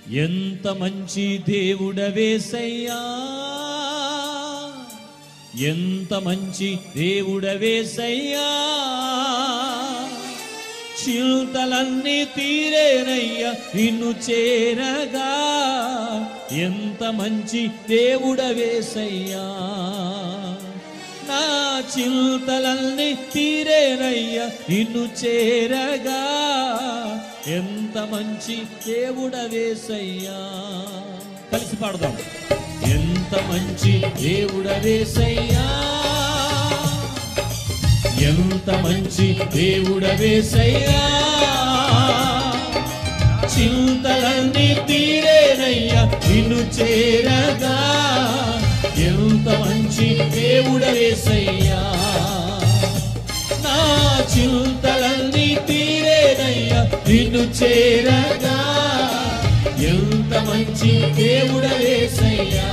ఎంత మంచి దేవుడవేసయ్యా ఎంత మంచి దేవుడవేసయ్యా చింతలన్నీ తీరేనయ్యా నిన్ను చేరగా ఎంత మంచి దేవుడవేసయ్యా నా చింతలన్నీ తీరేనయ్యా నిన్ను చేరగా ఎంత మంచి దేవుడవేసయ్యా కలిసి పాడదాం ఎంత మంచి దేవుడవేసయ్యా ఎంత మంచి దేవుడవేసయ్యా చింతలన్నీ తీరేనయ్యా నిన్ను చేరగా ఎంత మంచి దేవుడవేసయ్యా నా చింతలన్నీ తీరేనయ్యా నిన్ను చేరగా ఎంత మంచి దేవుడవేసయ్యా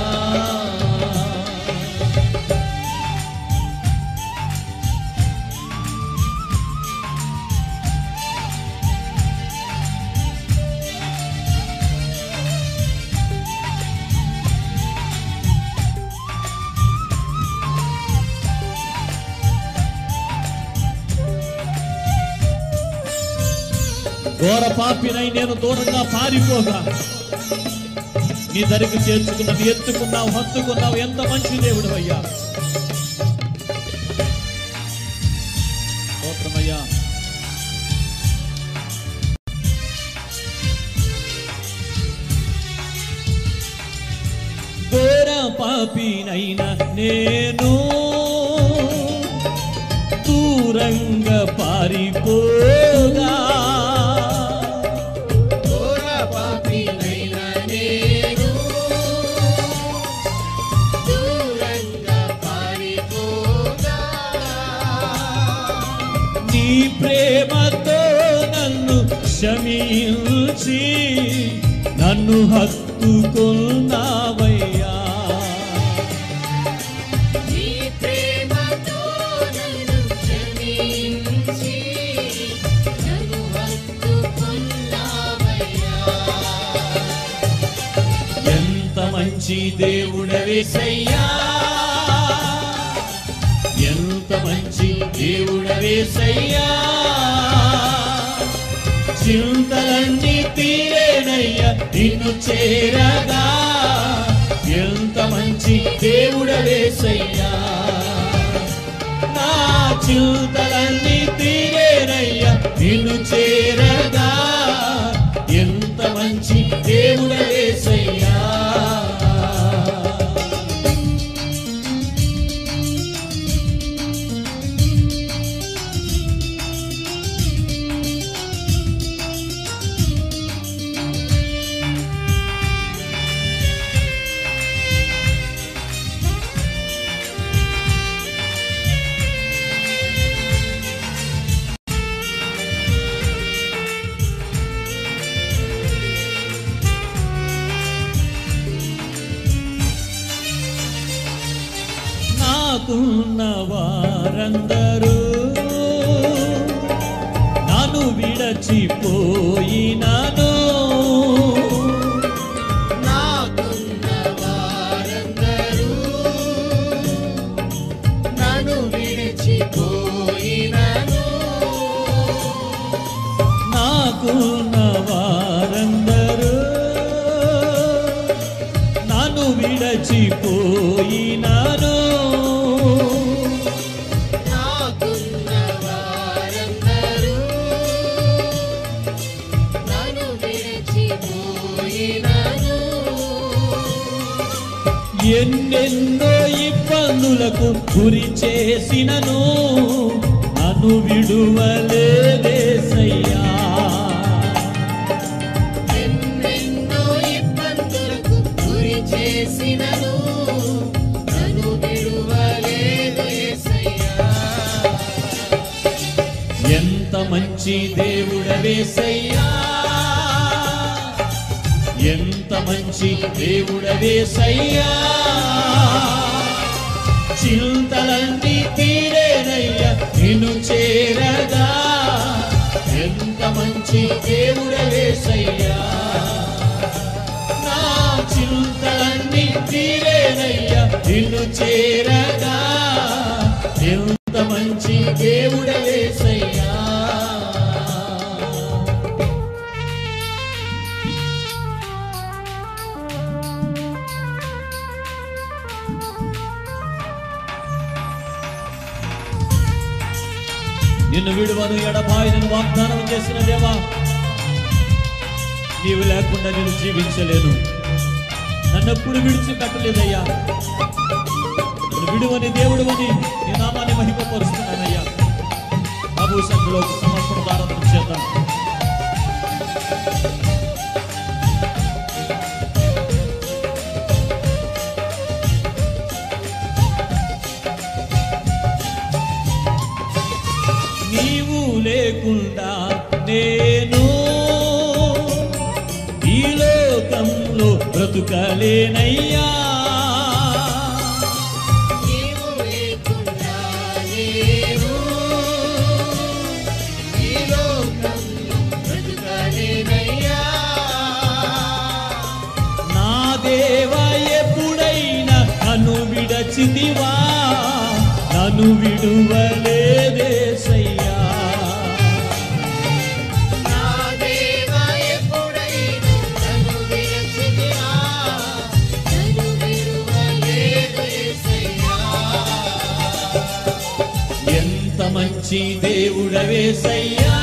ఘోర పాపినై నేను దూరంగా పారిపోగా నీ దరికి చేర్చుకున్నది ఎత్తుకున్నావు హత్తుకున్నావు ఎంత మంచి దేవుడు అయ్యా స్తోత్రమయ్యా ఘోర పాపినైనా నేను దూరంగా పారిపోగా ఘోర పాపినైన నేను దూరంగా పారిపోగా నీ ప్రేమతో నన్ను క్షమించి నన్ను హత్తుకున్నావయ్యా నీ ప్రేమతో నన్ను క్షమించి నన్ను హత్తుకున్నావయ్యా ఎంత మంచి దేవుడవేసయ్యా ఎంత మంచి దేవుడవేసయ్యా చింతలన్నీ తీరేనయ్యా నిన్ను చేరగా ఎంత మంచి దేవుడవేసయ్యా నా చింతలన్నీ తీరేనయ్యా నిన్ను చేరగా ఎంత మంచి దేవుడవేసయ్యా నాకున్న వారందరూ నన్ను విడచిపోయినను నాకున్న వారందరూ నన్ను విడిచిపోయినను నాకున్న వారందరూ నన్ను విడచిపోయినను నాకున్న వారందరూ నన్ను విడిచిపోయినను ఎన్నెన్నో ఇబ్బందులకు గురి చేసినను నన్ను విడువలేదేసయ్యా ఎన్నెన్నో ఇబ్బందులకు గురి చేసినను నన్ను విడువలేదు యేసయ్యా ఎంత మంచి దేవుడవేసయ్యా ఎంత మంచి దేవుడవేసయ్యా చింతలన్నీ తీరేనయ్యా నిన్ను చేరగా ఎంత మంచి దేవుడవేసయ్యా తీరేనయ్యా నిన్ను చేరగా ఎంత మంచి దేవుడవేసయ్యా నిన్ను విడువను ఎడబాయిని వాగ్దానం చేసిన దేవా నీవు లేకుండా నేను జీవించలేను నన్ను ఎప్పుడు విడిచిపెట్టలేదయ్యా నన్ను విడువని దేవుడు అని నీ నామాన్ని మహిమపరుస్తున్నానయ్యా ప్రభు సంఘలో సమర్పణ దానం చేద్దాం నీవు లేకుండా నేను ఈ లోకంలో బ్రతుకలేనయ్యా నీవు లేకుండా నేను ఈ లోకంలో బ్రతుకలేనయ్యా. నా దేవా ఎప్పుడైనా నన్ను విడచితివా నన్ను విడువలేదేసయ్యా నా దేవా ఎప్పుడైనా నన్ను విడిచితివా, నన్ను విడువలేదు యేసయ్యా. ఎంత మంచి దేవుడవేసయ్యా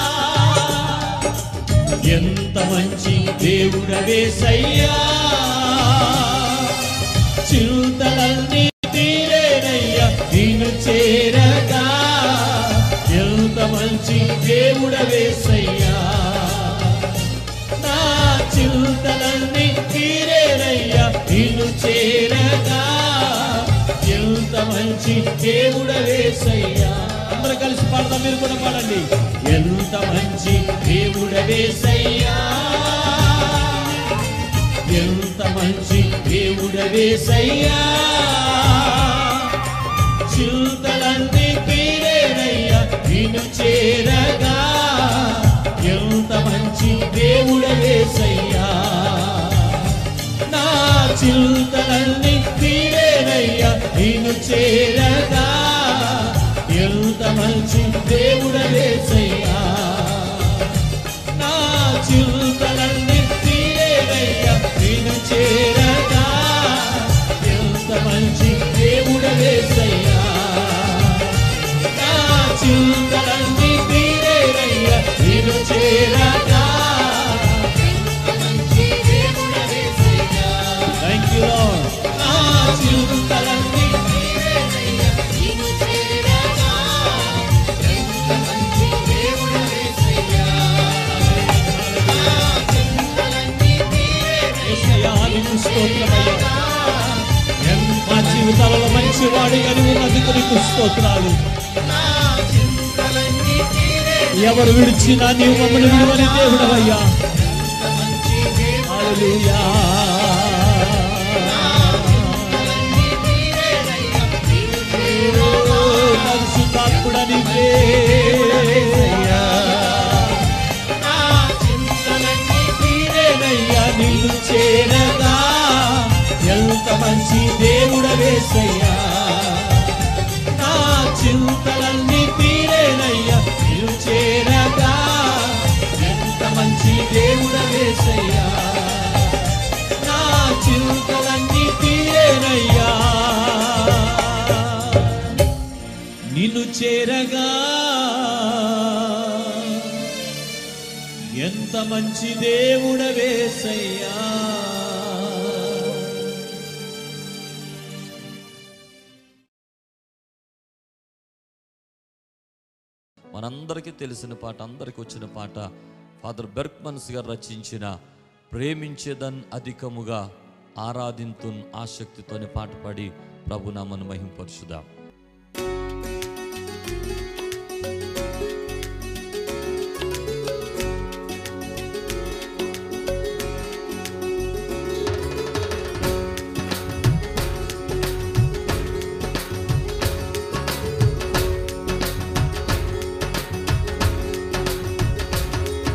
ఎంత మంచి దేవుడవేసయ్యా చింతలన్నీ తీరేనయ్యా నిన్ను చేరగా ఎంత మంచి దేవుడవేసయ్యా నా చింతలన్నీ తీరేనయ్యా నిన్ను చేరగా ఎంత మంచి దేవుడవేసయ్యా అందరూ కలిసి పాడదాం మీరు కూడా పాడండి ఎంత మంచి దేవుడవేసయ్యా ఎంత మంచి దేవుడవేసయ్యా చింతలన్నీ తీరేనయ్యా నిన్ను చేరగా ఎంత మంచి దేవుడవేసయ్యా నా చింతలన్నీ తీరేనయ్యా నిన్ను చేరగా ఎంత మంచి దేవుడవేసయ్యా నా చింతలన్నీ తీరేనయ్యా నిన్ను చేరగా ఎంత మంచి దేవుడవేసయ్యా నా చింతలన్నీ తీరేనయ్యా నిన్ను చేరగా మంచి దేవుడా యేసయ్యా. థ్యాంక్ యూ నా చింతలన్నీ నీవేనయ్యా, నిన్ను చేరగా. ఎంత మంచి దేవుడా యేసయ్యా. నా చింతలన్నీ తీరేనయ్యా, యేసయ్యా, నీకు స్తోత్రమయ్యా మా జీవితాలలో మంచి వాడిగా నువ్వు ఉన్నందుకు నీకు స్తోత్రాలు నా చింతలన్నీ తీరేనయ్యా, ఎవరు విడిచినా నీవు మమ్మల్ని విడువని దేవుడవయ్యా ఎంత మంచి దేవుడా హల్లెలూయా చింతలన్నీ తీరేనయ్యా, నిన్ను ఓ, చేరగా. పరిశుద్ధాత్ముడా నీవే నా చింతలన్నీ తీరేనయ్యా నిన్ను చేరగా ఎంత మంచి దేవుడవేసయ్యా నా చింతలన్నీ తీరేనయ్యా నిన్ను చేరగా ఎంత మంచి దేవుడవేసయ్యా నా చింతలన్నీ తీరేనయ్యా నిన్ను చేరగా ఎంత మంచి దేవుడవేసయ్యా మనందరికీ తెలిసిన పాట అందరికీ వచ్చిన పాట ఫాదర్ బెర్క్మన్స్ గారు రచించిన ప్రేమించేదన్ అధికముగా ఆరాధింతున్ ఆసక్తితోని పాట పాడి ప్రభునామను మహింపరుచుదాం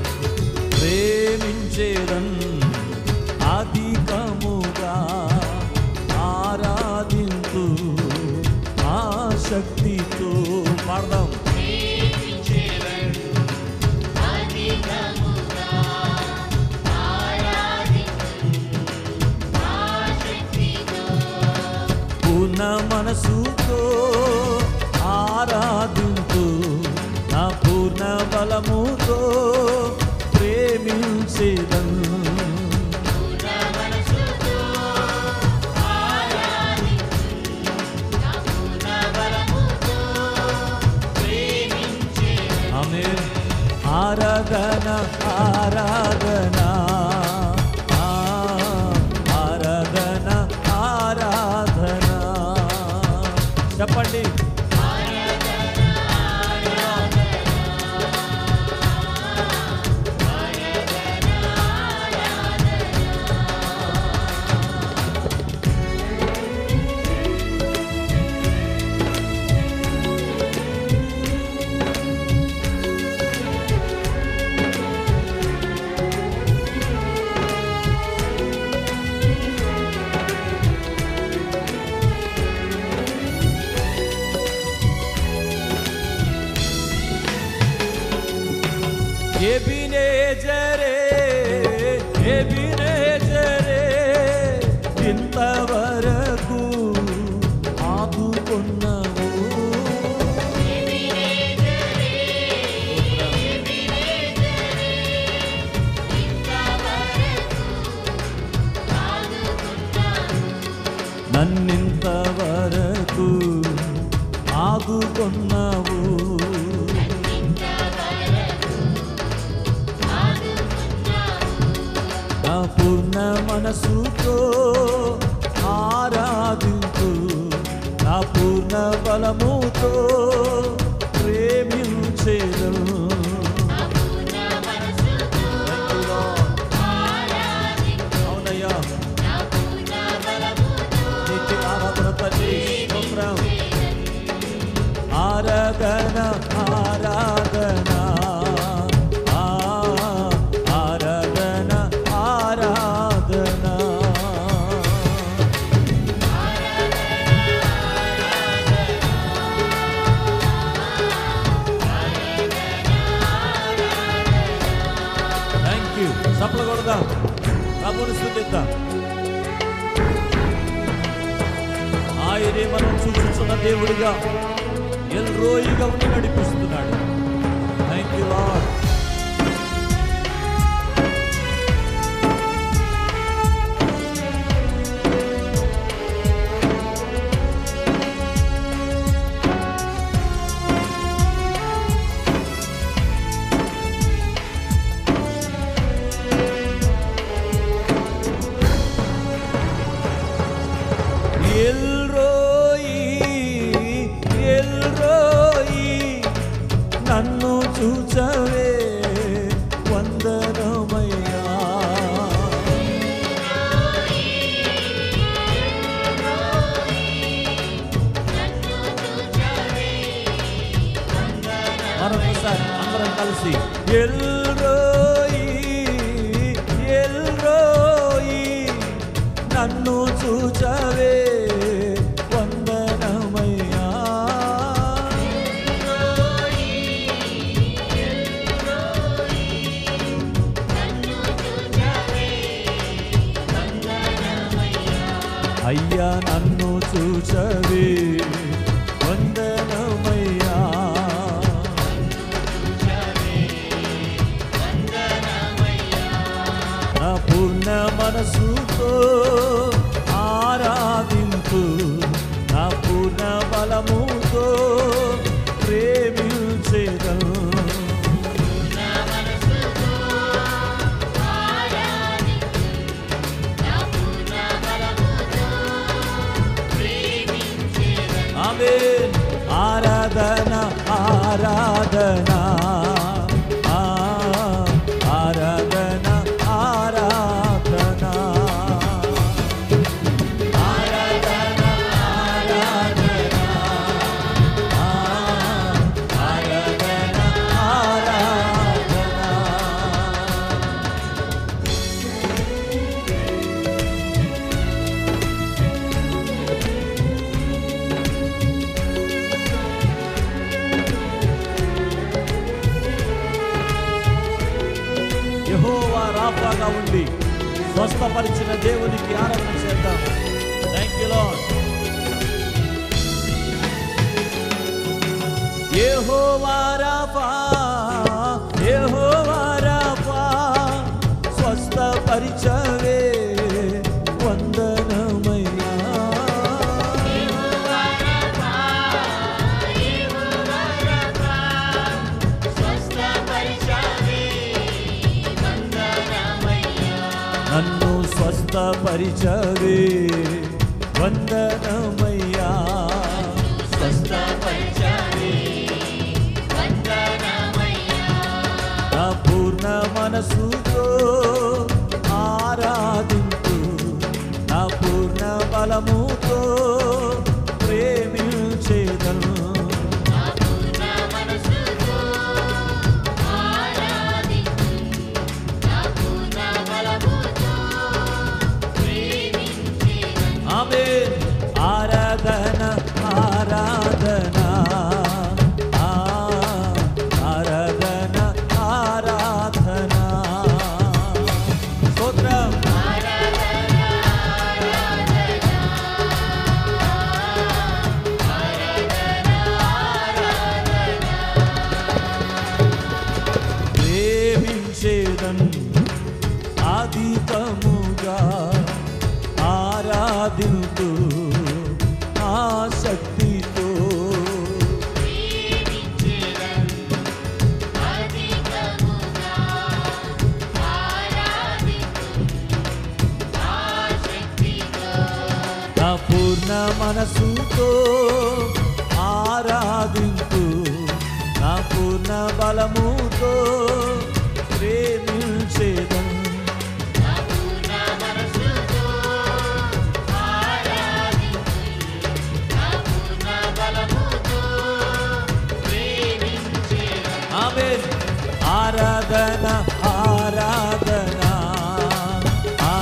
ప్రేమించేదన్ అధికముగా శక్తితో పాడదాం పూర్ణ మనసుతో ఆరాధింతు నా పూర్ణ బలముతో ప్రేమించేదను ఆమె ఆరాధన ఆరాధన ఆ, ఆరాధన ఆరాధన చెప్పండి ఎబినేజరే ఎబినేజరే ఇంతవరకు ఆదుకున్నావు నన్నింతవరకు ఆదుకున్నావు నా పూర్ణ మనసుతో ఆరాధించు నా పూర్ణ బలముతో ప్రేమించేదు అవునయ్యా నీకు ఆరాధన తల్లి స్తోత్రం ఆరాధన ఆరాధన ఆ, ఆరాధన ఆరాధన థ్యాంక్ యూ సప్ల కొడదాం ప్రభుని స్థుతిద్దాం ఆయనే మనం చూచుచున్న దేవుడిగా ఎల్రోయిగా ఉండి నడిపిస్తున్నాడు thank you Lord Elroi Elroi నన్ను చూచవే వందనమయ్యా మరొకసారి అందరం కలిసి ఎల్రోయి ఎల్రోయి నన్ను చూచవే వందనమయ్యా అయ్యా నన్ను చూచవే వందనమయ్యా నా పూర్ణ మనసుతో ఆరాధింపు నా పూర్ణ బలముతో ప్రేమించేదను ఆమెన్ యెహోవాగా ఉండి స్వస్థపరిచిన దేవునికి ఆరాధన చేద్దాం thank you Lord Jehovah Rapha Jehovah Rapha స్వస్థపరిచవే వందనమయ్యా నన్ను స్వస్థపరిచవే వందనమయ్యా స్వస్థపరిచవే నా పూర్ణ మనసుతో ఆరాధింతు నా పూర్ణ బలముతో ప్రేమించేదను ఆమె ఆరాధన ఆరాధన ఆ, ఆరాధన ఆరాధన స్తోత్రం ప్రేమించేదన్ అధికముగా ఆరాధింతు ఆసక్తితో నా పూర్ణ మనసుతో ఆరాధింతు నా పూర్ణ బలముతో ప్రేమించేదన్ ఆమేన్ ఆరాధన ఆరాధన ఆ,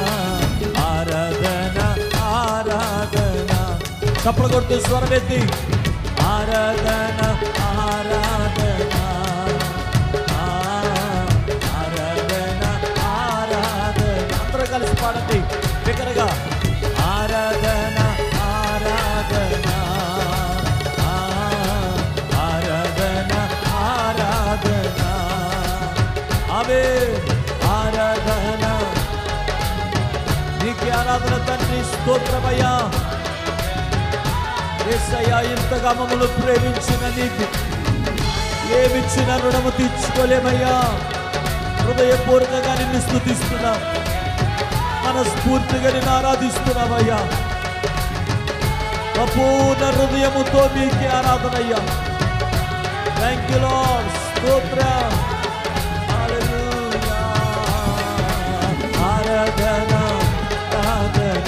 ఆరాధన ఆరాధన చప్పలు కొడుతూ స్వరమెత్తి ఆరాధన ఆరాధన ఆ, ఆరాధన ఆరాధన అందరూ కలిసి పాడండి బిగ్గరగా ఆరాధన ఆరాధన ఆ, ఆరాధన ఆరాధన అవే ఆరాధన నీకే ఆరాధన తండ్రి స్తోత్రమయ్యా యేసయ్యా ఇంతగా మమ్మల్ని ప్రేమించిన నీకు ఏమిచ్చిన రుణము తీర్చుకోలేమయ్యా హృదయపూర్వకంగా నిన్ను స్థుతిస్తున్నా మనస్ఫూర్తిగా నిన్ను ఆరాధిస్తున్నామయ్యా అపూర్ణ హృదయముతో మీకే ఆరాధనయ్యా థ్యాంక్ యూ లార్డ్ స్తోత్రం హల్లెలూయా ఆరాధన ఆరాధన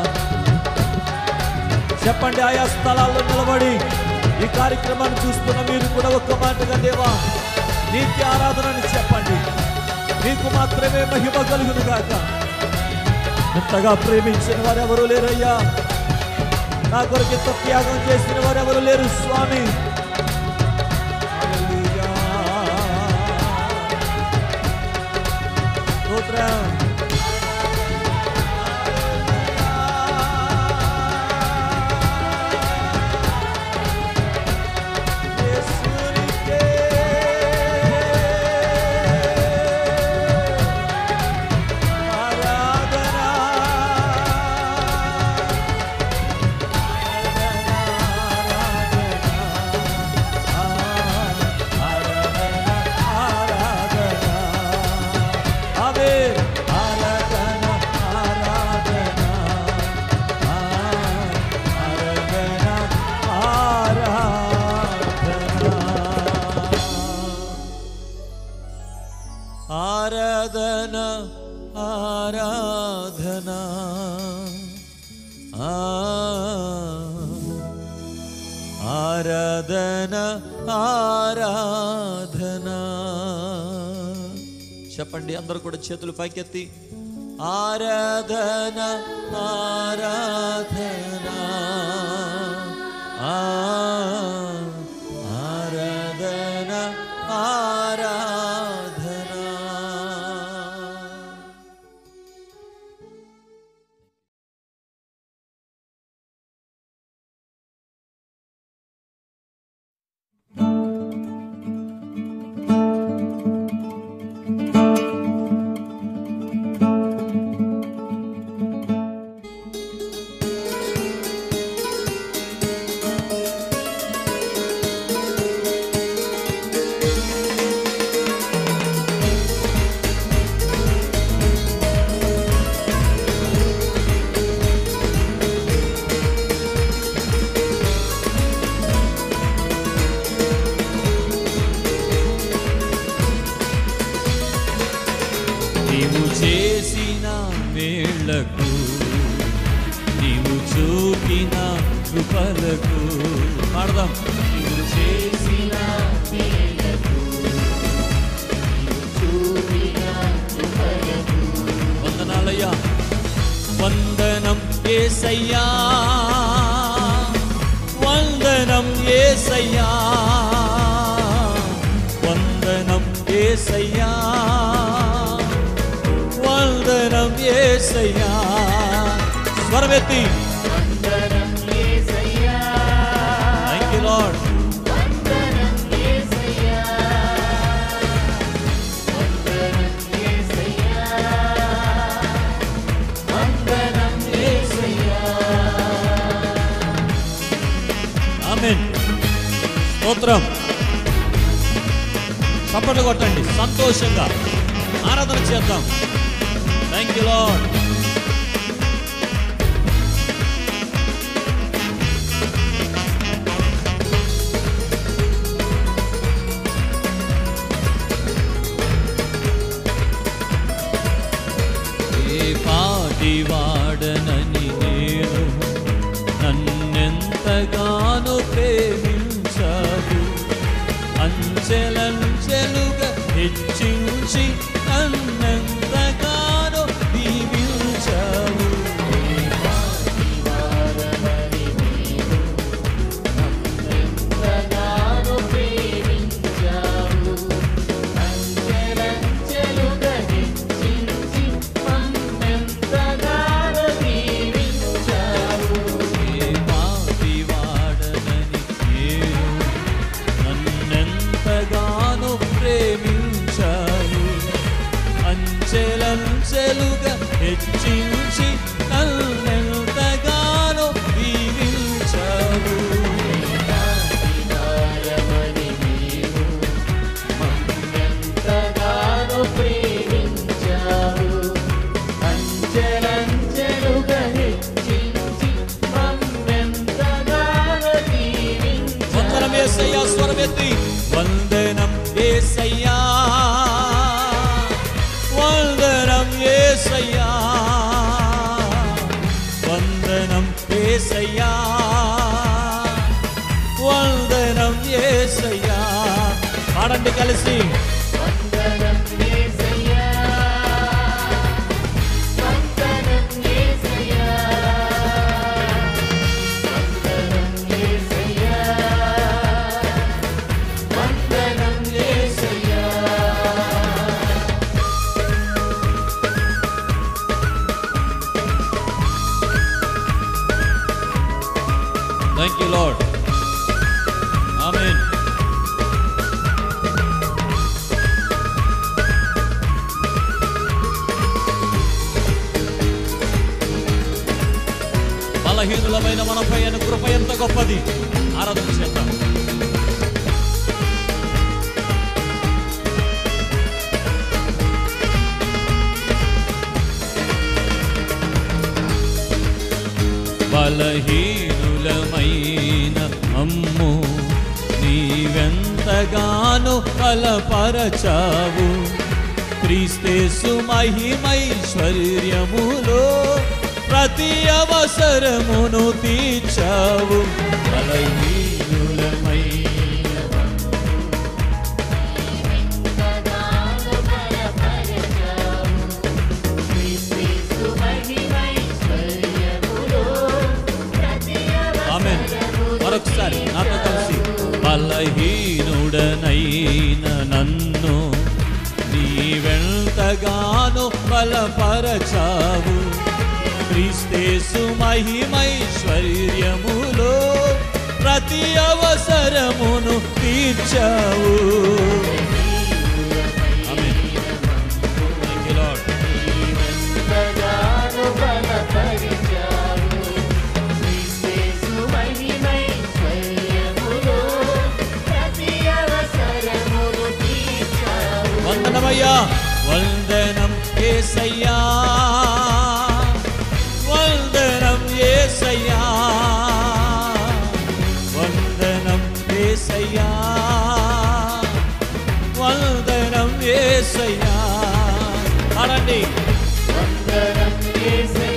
చెప్పండి ఆయా స్థలాల్లో నిలబడి ఈ కార్యక్రమాన్ని చూస్తున్న మీరు కూడా ఒక్క మాటగా దేవా నీకే ఆరాధనని చెప్పండి నీకు మాత్రమే మహిమ కలుగును గాక ఎంతగా ప్రేమించిన వారు ఎవరు లేరయ్యా నా కొరకు ఇంత త్యాగం చేసిన వారు ఎవరు లేరు స్వామి హల్లెలూయా. స్తోత్రం యేసునికే ఆరాధన ఆరాధన ఆ ఆరాధన ఆరాధన చెప్పండి అందరూ కూడా చేతులు పైకెత్తి ఆరాధన ఆరాధన ఆ ఆరాధన ఆరాధన మేలకు నీవు చూపిన కృపలకు పాడదాం నీవు చేసిన వందనాలయ్యా వందనం ఏసయ్యా వందనం ఏసయ్యా వందనం ఏసయ్యా వందనం ఏసయ్యా స్వరమెత్తి థ్యాంక్ యూ లార్డ్ ఆమెన్ స్తోత్రం చప్పట్లు కొట్టండి సంతోషంగా ఆరాధన చేద్దాం థ్యాంక్ యూ లార్డ్ ఏ పాటి వాడనని నేను నన్నెంతగానో ప్రేమించావు అంచెలంచెలుగా హెచ్చించి నన్నెంతగానో దీవించావు ఏ పాటి వాడనని నేను నన్నెంతగానో ప్రేమించావు అంచెలంచెలుగా హెచ్చించి నన్నెంతగానో దీవించావు వందనం ఏసయ్యా స్వరమెత్తి వందనం ఏసయ్యా వందనం ఏసయ్యా వందనం ఏసయ్యా వందనం ఏసయ్యా పాడండి కలిసి థ్యాంక్ యూ లార్డ్ ఆమేన్ బలహీనులమైన మనపై ఆయన కృప ఎంత గొప్పది ఆరాధన చేద్దాం బలహీనులమైన అమ్ము నీవెంతగానో బలపరచావు క్రీస్తేసు మహిమైశ్వర్యములో ప్రతి అవసరమును తీర్చావు బలహీనులమైన ఆమెన్ మరొకసారి నాతో కలిసి బలహీనుడనైన నన్ను నీవెంతగానో బలపరచావు క్రీస్తేసు మహిమైశ్వర్యములో ప్రతి అవసరమును తీర్చావు ఆమేన్ థ్యాంక్ యూ లార్డ్ వందనమయ్యా వందనం ఏసయ్యా వందనం ఏసయ్యా వందనం ఏసయ్యా వందనం ఏసయ్యా పాడండి వందనం యేసయ్యా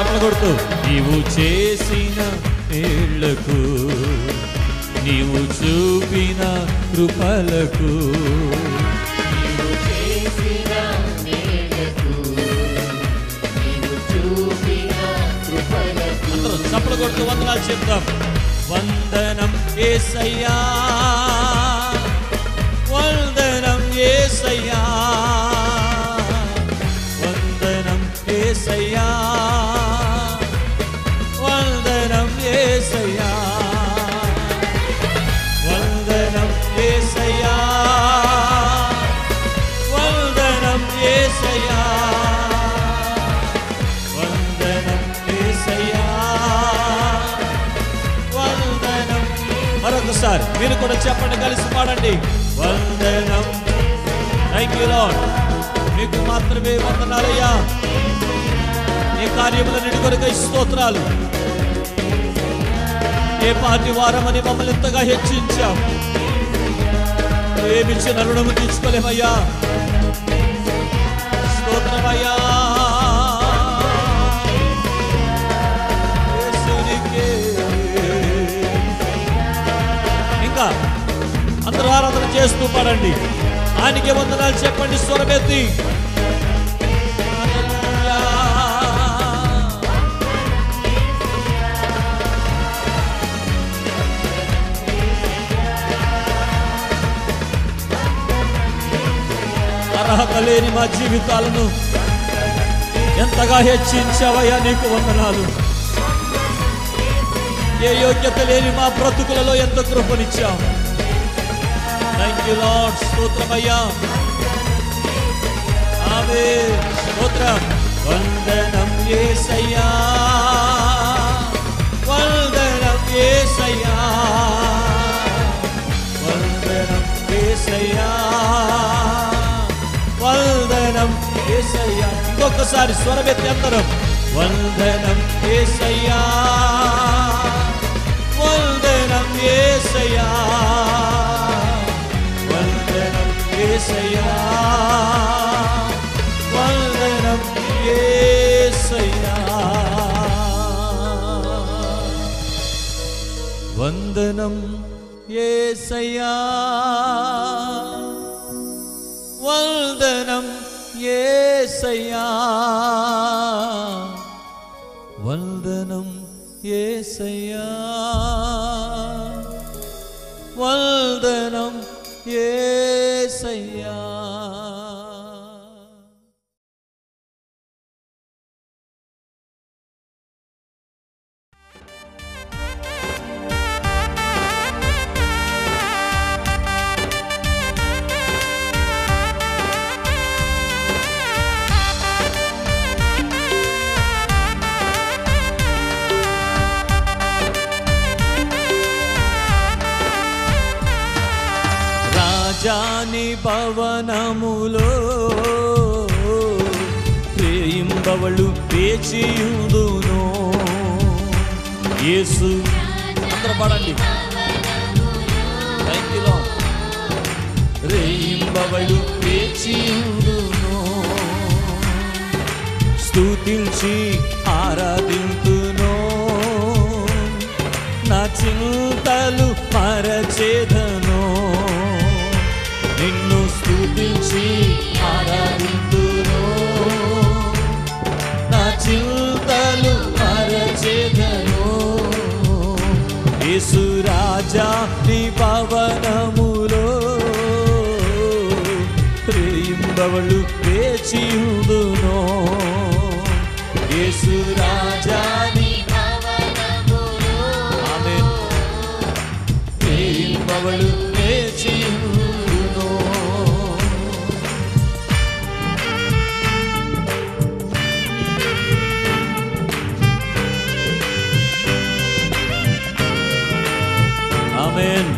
చప్పలు కొడుతూ నీవు చేసిన మేళ్లకు నీవు చూపిన కృపలకు నీవు చేసిన మేలకు నీవు చూపిన కృపలకు అందరూ చప్పలు కొడుతూ వందనాలు చెప్తాం వందనం ఏసయ్యా వందనం ఏసయ్యా వందనం ఏసయ్యా వందనం ఏసయ్యా వందనం ఏసయ్యా వందనం ఏసయ్యా వందనం ఏసయ్యా వందనం మరొకసారి మీరు కూడా చెప్పండి కలిసి పాడండి వందనం థ్యాంక్ యూ లాడ్ మీకు మాత్రమే వందనాలయ్యా నీ కార్యముల కొరకై స్తోత్రాలు ఏ పాటి వారమని మమ్మల్ని ఇంతగా హెచ్చించాం ఏమిచ్చిన రుణము తీర్చుకోలేమయ్యా స్తోత్రమయ్యా యేసునికే. ఇంకా అందరూ ఆరాధన చేస్తూ పాడండి ఆయనకి వందనాలు చెప్పండి స్వరమెత్తి హల్లెలూయా. అర్హత లేని మా జీవితాలను ఎంతగా హెచ్చించావయ్యా నీకు వందనాలు ఏ యోగ్యత లేని మా బ్రతుకులలో ఎంత కృపనిచ్చావు థ్యాంక్ యూ లాడ్ స్తోత్రమయ్యా ఆమె స్తోత్రం వందనం ఏసయ్యా వందనం ఏసయ్యా వందనం ఏసయ్యా వందనం ఏసయ్యా ఇంకొకసారి స్వరమెత్తి అందరం వందనం ఏసయ్యా వందనం ఏసయ్యా వందనం ఏసయ్యా వందనం ఏసయ్యా వందనం ఏసయ్యా వందనం ఏసయ్యా వందనం ఏసయ్యా వందనం ఏసయ్యా రాజాని భవనములో ప్రేయింబవಳು పేచియుందును యేసు అందరూ పాడండి థ్యాంక్ యూ లార్డ్ రేయింబవಳು పేచియుందును స్తుతించి ఆరాధింతును నా చింతలు మరచేదను నిన్ను స్తుతించి ఆరాధింతును నా చింతలు మరచేదను యేసు రాజా నీ భవనములో ప్రేయింబవಳು వేచియుందును యేసు రాజా నీ ఆమేన్ ప్రేయింబవಳು వేచియుందును ఆమేన్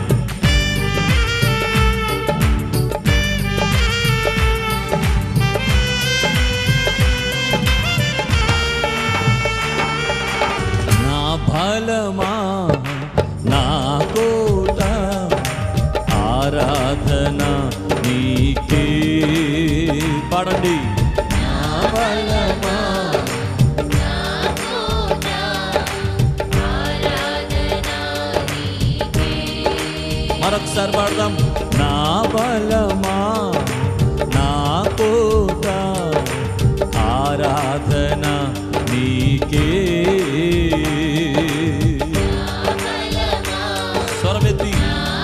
నా బలమా నా కోట బలమా నా కోట ఆరాధన నీకే స్వరమెత్తి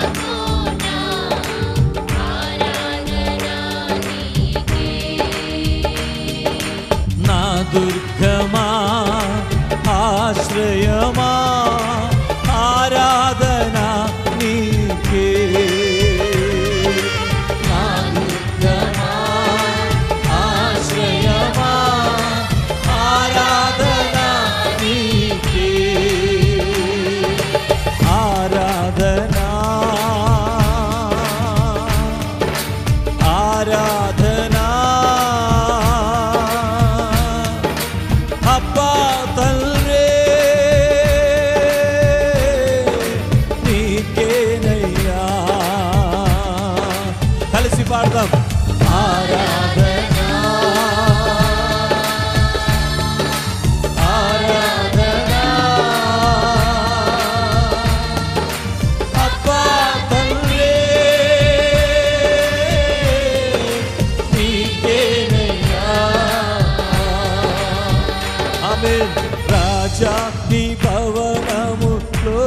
నా దుర్గమా ఆశ్రయమా ఆరాధన నీకే నా దుర్గమా ఆశ్రయమా ఆరాధన నీకే ఆరాధన ఆరాధనా అబ్బా తండ్రే నీకేనయ్యా కలిసి పాడదాం ఆరాధనా ఆరాధనా అబ్బా తండ్రే నీకేనయ్యా ఆమేన్ రాజా నీ భవనములో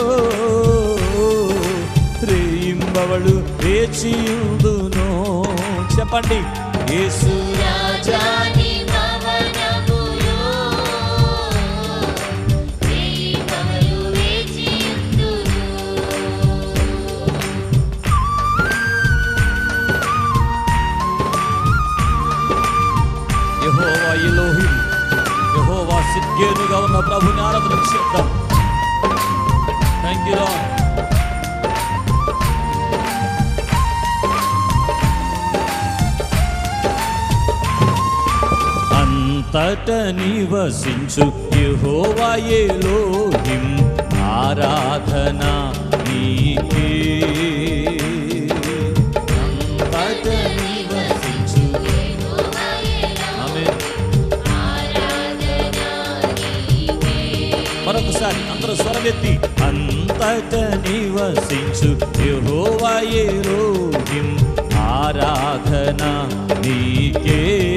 రేయింబవಳು వేచియుందును చెప్పండి యేసు రాజా యెహోవా ఎలోహిం యెహోవా సిద్గేనుగా ఉన్న ప్రభుని ఆరాధన చేద్దాం థ్యాంక్ యూ లార్డ్ అంతట నివసించు యెహోవా ఎలోహిం ఆరాధన నీకే అంతట నివసించు ఆమేన్ మరొకసారి అందరూ స్వరమెత్తి అంతట నివసించు యెహోవా ఎలోహిం ఆరాధన నీకే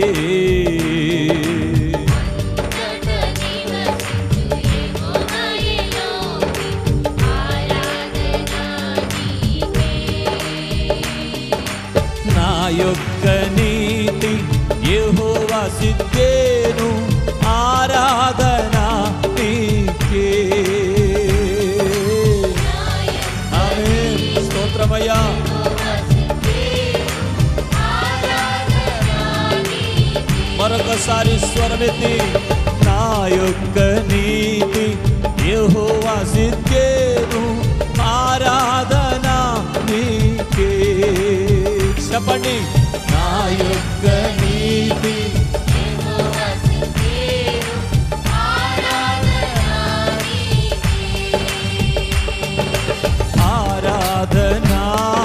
నా యొక్క నీతి యెహోవా సిద్ధేను ఆరాధన నీకే ఆమేన్ స్తోత్రమయ్యా మరొకసారి స్వరమెత్తి నా యొక్క నీతి యెహోవా సిద్ధేను ఆరాధన నీకే చెప్పండి నా యొక్క నీతి ఆరాధనా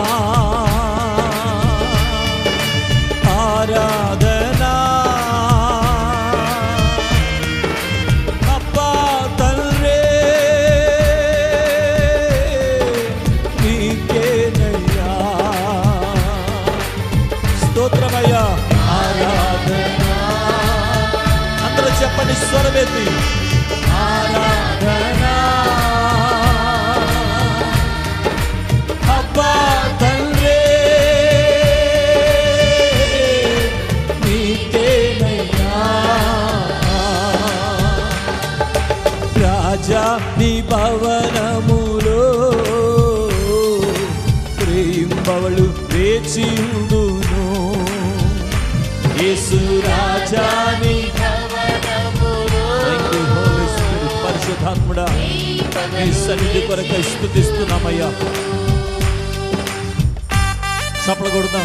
ఆరాధనా అబ్బా తండ్రే నీకేనయ్యా స్తోత్రమయ్యా ఆరాధనా అందరూ చెప్పండి స్వరమెత్తి ఆరాధనా అబ్బా తండ్రే నీకేనయ్యా రాజా నీ భవనములో ప్రేంబవಳು వేచియుండును యేసు రాజా నీ Thank you, Holy Spirit. పరిశుద్ధాత్ముడా నీ సన్నిధి కొరకు స్థుతిస్తున్నామయ్యా చప్పలు కొడదాం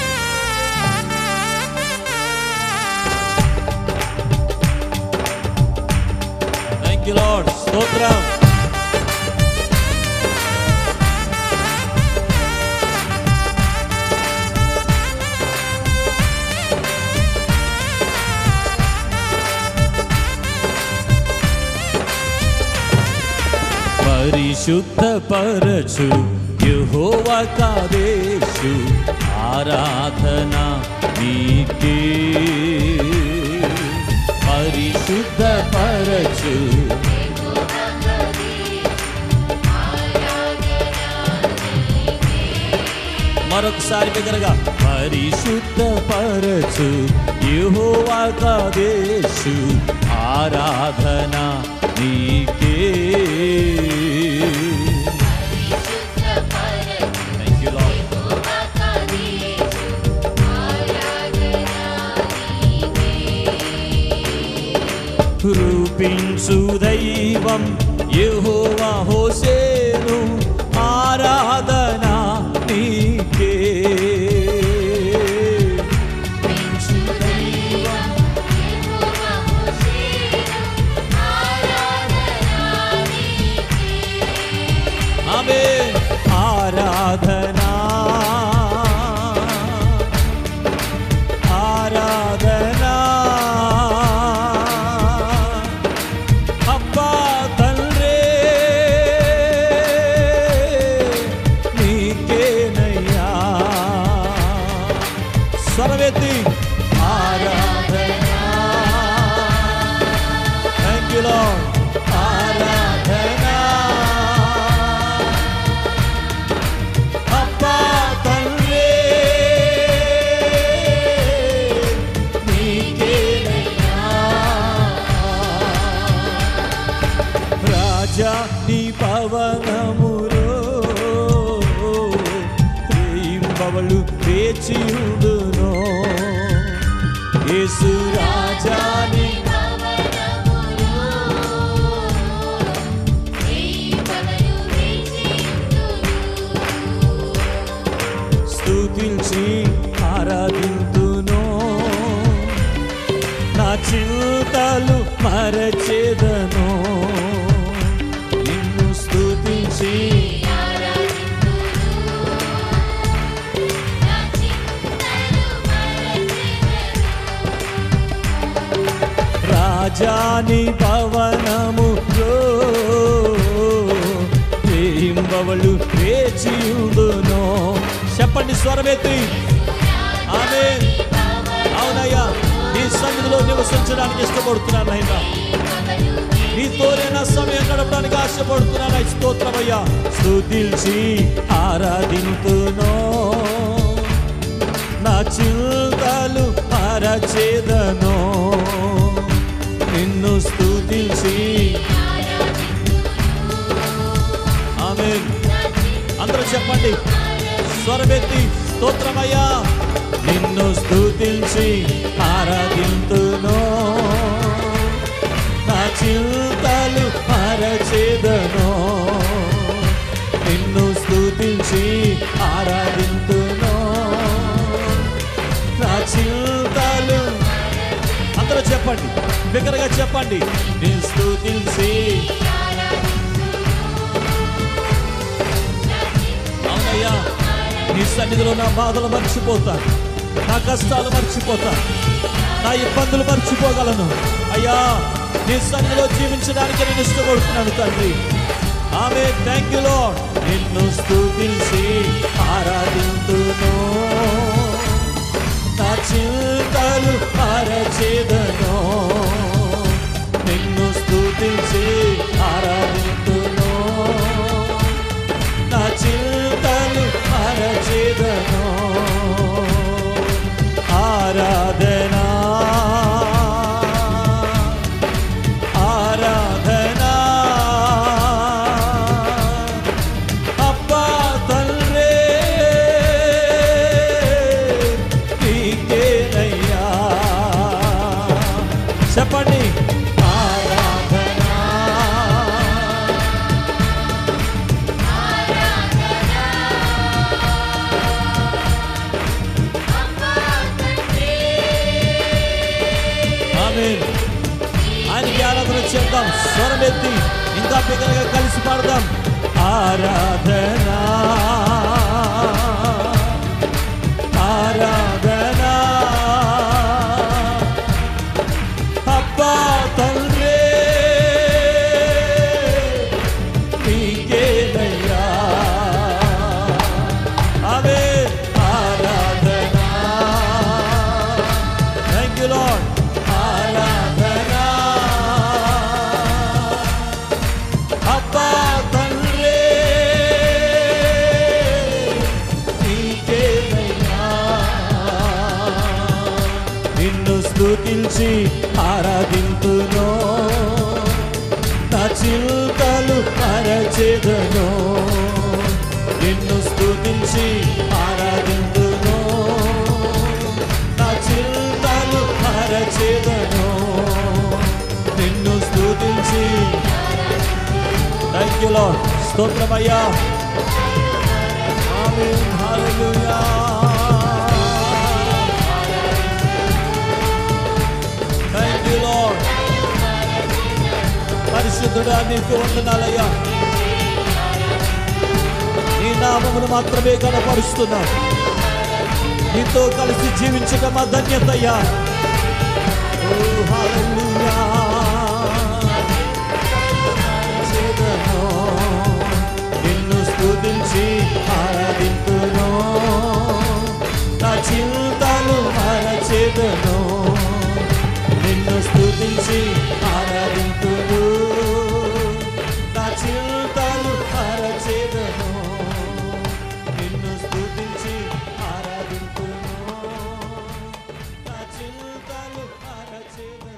థ్యాంక్ యూ లార్డ్ స్తోత్రం పరిశుద్ధ పరచు యహోవా కాదేశు ఆరాధన నీకే పరిశుద్ధ పరచు మరొకసారి బిగ్గరగా పరిశుద్ధ పరచు యెహోవా కాదేశు ఆరాధన నీకే Thank you, Lord. రూపించు దైవం యెహోవా హోసేను ఆరాధన నీకే ఆమె ఆరాధన ఆరాధన అబ్బా తండ్రే నీకేనయ్యా స్వరమెత్తి ఆరాధన థ్యాంక్ యూ లార్డ్ ఆరాధన అబ్బా తండ్రే నీకేనయ్యా రాజా నీ పవనములో రేయింబవలు వేచియుడును యేసు రాజా నీ స్తుతించి ఆరాధింతును నా చింతలు మరచేదను నిన్ను స్తుతించి రాజాని భవనములో వేయింబవలు వేచియుడును చెప్పండి స్వరమెత్తి ఆమె అవునయ్యా నీ సన్నిధిలో నివసించడానికి ఇష్టపడుతున్నాను అయినా నీతోనే నా సమయం గడపడానికి ఆశపడుతున్నాను ఈ స్తోత్రమయ్యా స్తుతించి ఆరాధింతును నా చింతలు మరచేదను నిన్ను స్తుతించి ఆమె అందరూ చెప్పండి స్వరమెత్తి స్తోత్రమయ్యా నిన్ను స్తుతించి ఆరాధింతును నా చింతలు మరచేదను నిన్ను స్తుతించి ఆరాధింతును నా చింతలు అందరూ చెప్పండి బిగ్గరగా చెప్పండి నేను స్తుతించి అవునయ్యా నీ సన్నిధిలో నా బాధలు మర్చిపోతాను నా కష్టాలు మర్చిపోతాను నా ఇబ్బందులు మర్చిపోగలను అయ్యా నీ సన్నిధిలో జీవించడానికి నేను ఇష్టపడుతున్నాను తండ్రి ఆమె థ్యాంక్ యూ లో నిన్ను స్తుతించి ఆరాధింతును నా చింతలు మరచేదను నిన్ను స్తుతించి ఆరాధింతును నా చింతలు మరచేదను ఆరాధన ఆరాధన అబ్బా తండ్రే నీకేనయ్యా చెప్పండి ఆరాధన ఆమేన్ ఆయనకి ఆరాధన చేద్దాం స్వరమెత్తి ఇంకా బిగ్గరగా కలిసి పాడదాం ఆరాధన ఆరాధన అబ్బా తండ్రే నీకేనయ్యా ఆమేన్ ఆరాధన స్తుతించి ఆరాధింతును నా చింతలు మరచెదను నిన్ను స్తుతించి ఆరాధింతును నా చింతలు మరచెదను నిన్ను స్తుతించి థ్యాంక్ యూ లార్డ్ స్తోత్రమయ్యా amen hallelujah thank you Lord పరిశుద్ధుడా నీకు వందనాలయ్యా నీ నామమును మాత్రమే కనపరుస్తున్నా నీతో కలిసి జీవించడం మా ధన్యత అయ్యా ఓ హల్లెలూయా చేదను నిన్ను స్తుతించి ఆరాధింతును నా చింతలు మరచేదను నిన్ను స్తుతించి ఆరాధింతును నా చింతలు మరచేదను నిన్ను స్తుతించి ఆరాధింతును నా చింతలు మరచేదను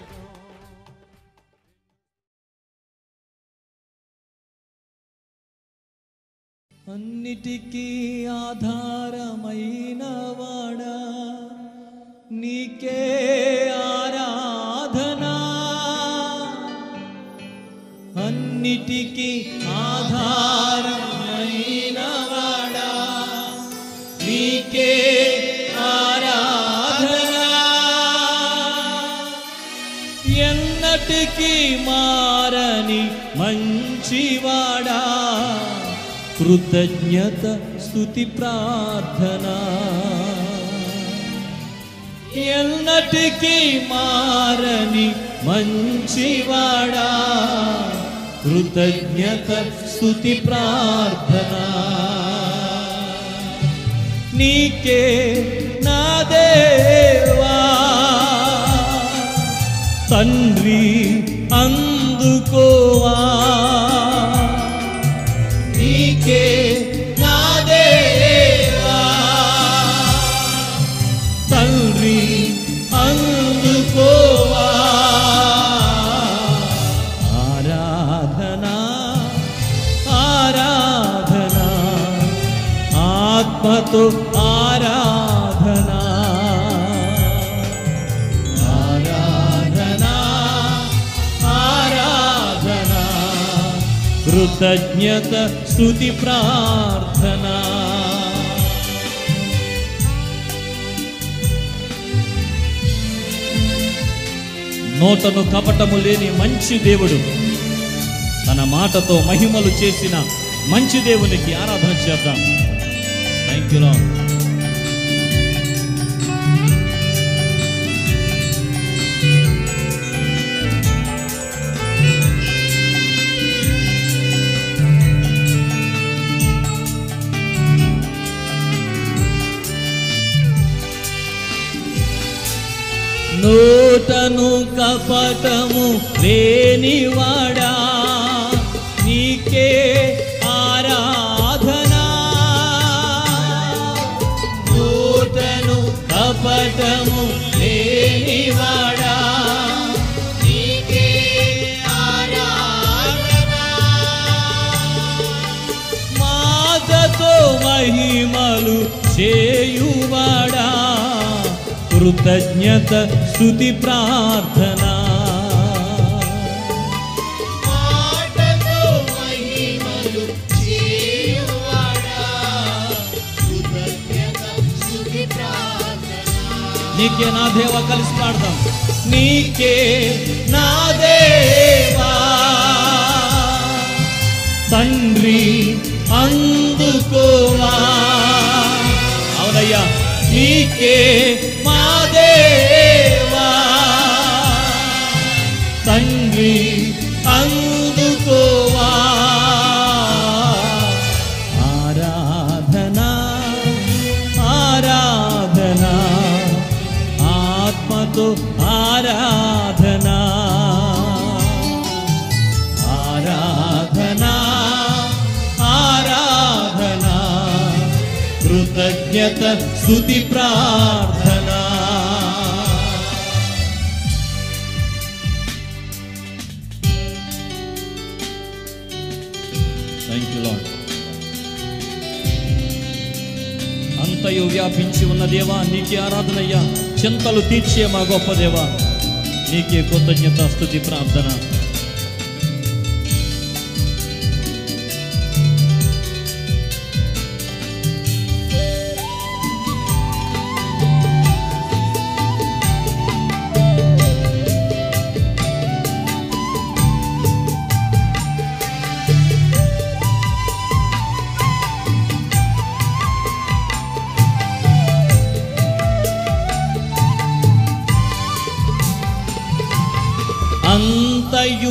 అన్నిటికీ ఆధారమైన వాడా నీకే ఆరాధనా అన్నిటికీ ఆధారమైన వాడా నీకే ఆరాధనా ఎన్నటికీ మారని మంచివాడా కృతజ్ఞత స్తుతి ప్రార్థన ఎన్నటికీ మారని మంచివాడా కృతజ్ఞత స్తుతి ప్రార్థన నీకే నా దేవా తండ్రి అందుకోవా నీకే నా దేవా తండ్రి అందుకోవా ఆరాధనా ఆరాధనా ఆత్మతో ఆరాధనా ఆరాధనా ఆరాధనా కృతజ్ఞత స్తుతి ప్రార్థనా నోటను కపటము లేని మంచి దేవుడు తన మాటతో మహిమలు చేసిన మంచి దేవునికి ఆరాధన చేద్దాం థ్యాంక్ యూ లార్డ్ నోటను కపటము లేనివాడా నీకే ఆరాధనా నోటను కపటము లేనివాడా నీకే ఆరాధనా మాటతో మహిమలు చేయువాడా కృతజ్ఞత స్తుతి ప్రార్థనా మాటతో మహిమలు చేయువాడా కృతజ్ఞత స్తుతి ప్రార్థన నీకే నా దేవ కలిసి పాడదాం నీకే నా దేవా తండ్రి అందుకోవా అవునయ్యా నీకే మా దేవా తండ్రి అందుకోవా ఆరాధనా ఆరాధనా ఆత్మతో ఆరాధనా ఆరాధనా ఆరాధనా కృతజ్ఞత స్తుతి ప్రార్థనా వ్యాపించి ఉన్న దేవా నీకే ఆరాధనయ్యా చింతలు తీర్చే మా గొప్ప దేవా నీకే కృతజ్ఞత స్థుతి ప్రార్థన అంతయు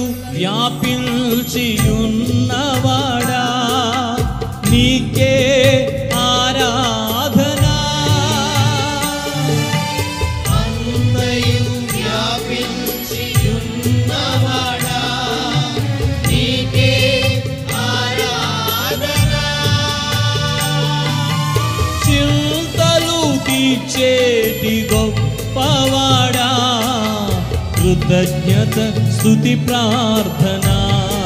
వ్యాపించియున్నవాడా నీకే ఆరాధనా అంతయు వ్యాపించియున్నవాడా, నీకే ఆరాధన. చింతలు తీర్చేటి గొప్పవాడా కృతజ్ఞత స్థుతి ప్రార్థనా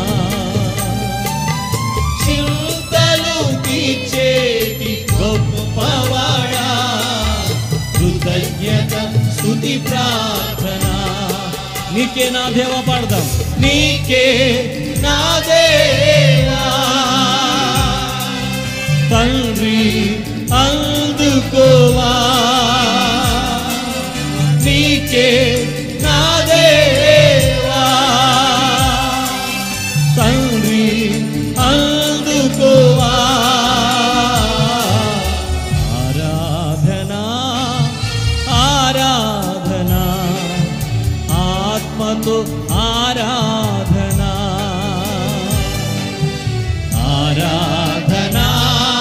చింతలు తీర్చేటి గొప్పవాడా, కృతజ్ఞత స్థుతి ప్రార్థన నీకే నా దేవ పాడదాం నీకే నా దేవా తండ్రి అందుకోవా నీకే నా దేవా తండ్రి అందుకోవా ఆరాధనా ఆరాధనా ఆత్మతో ఆరాధనా ఆరాధనా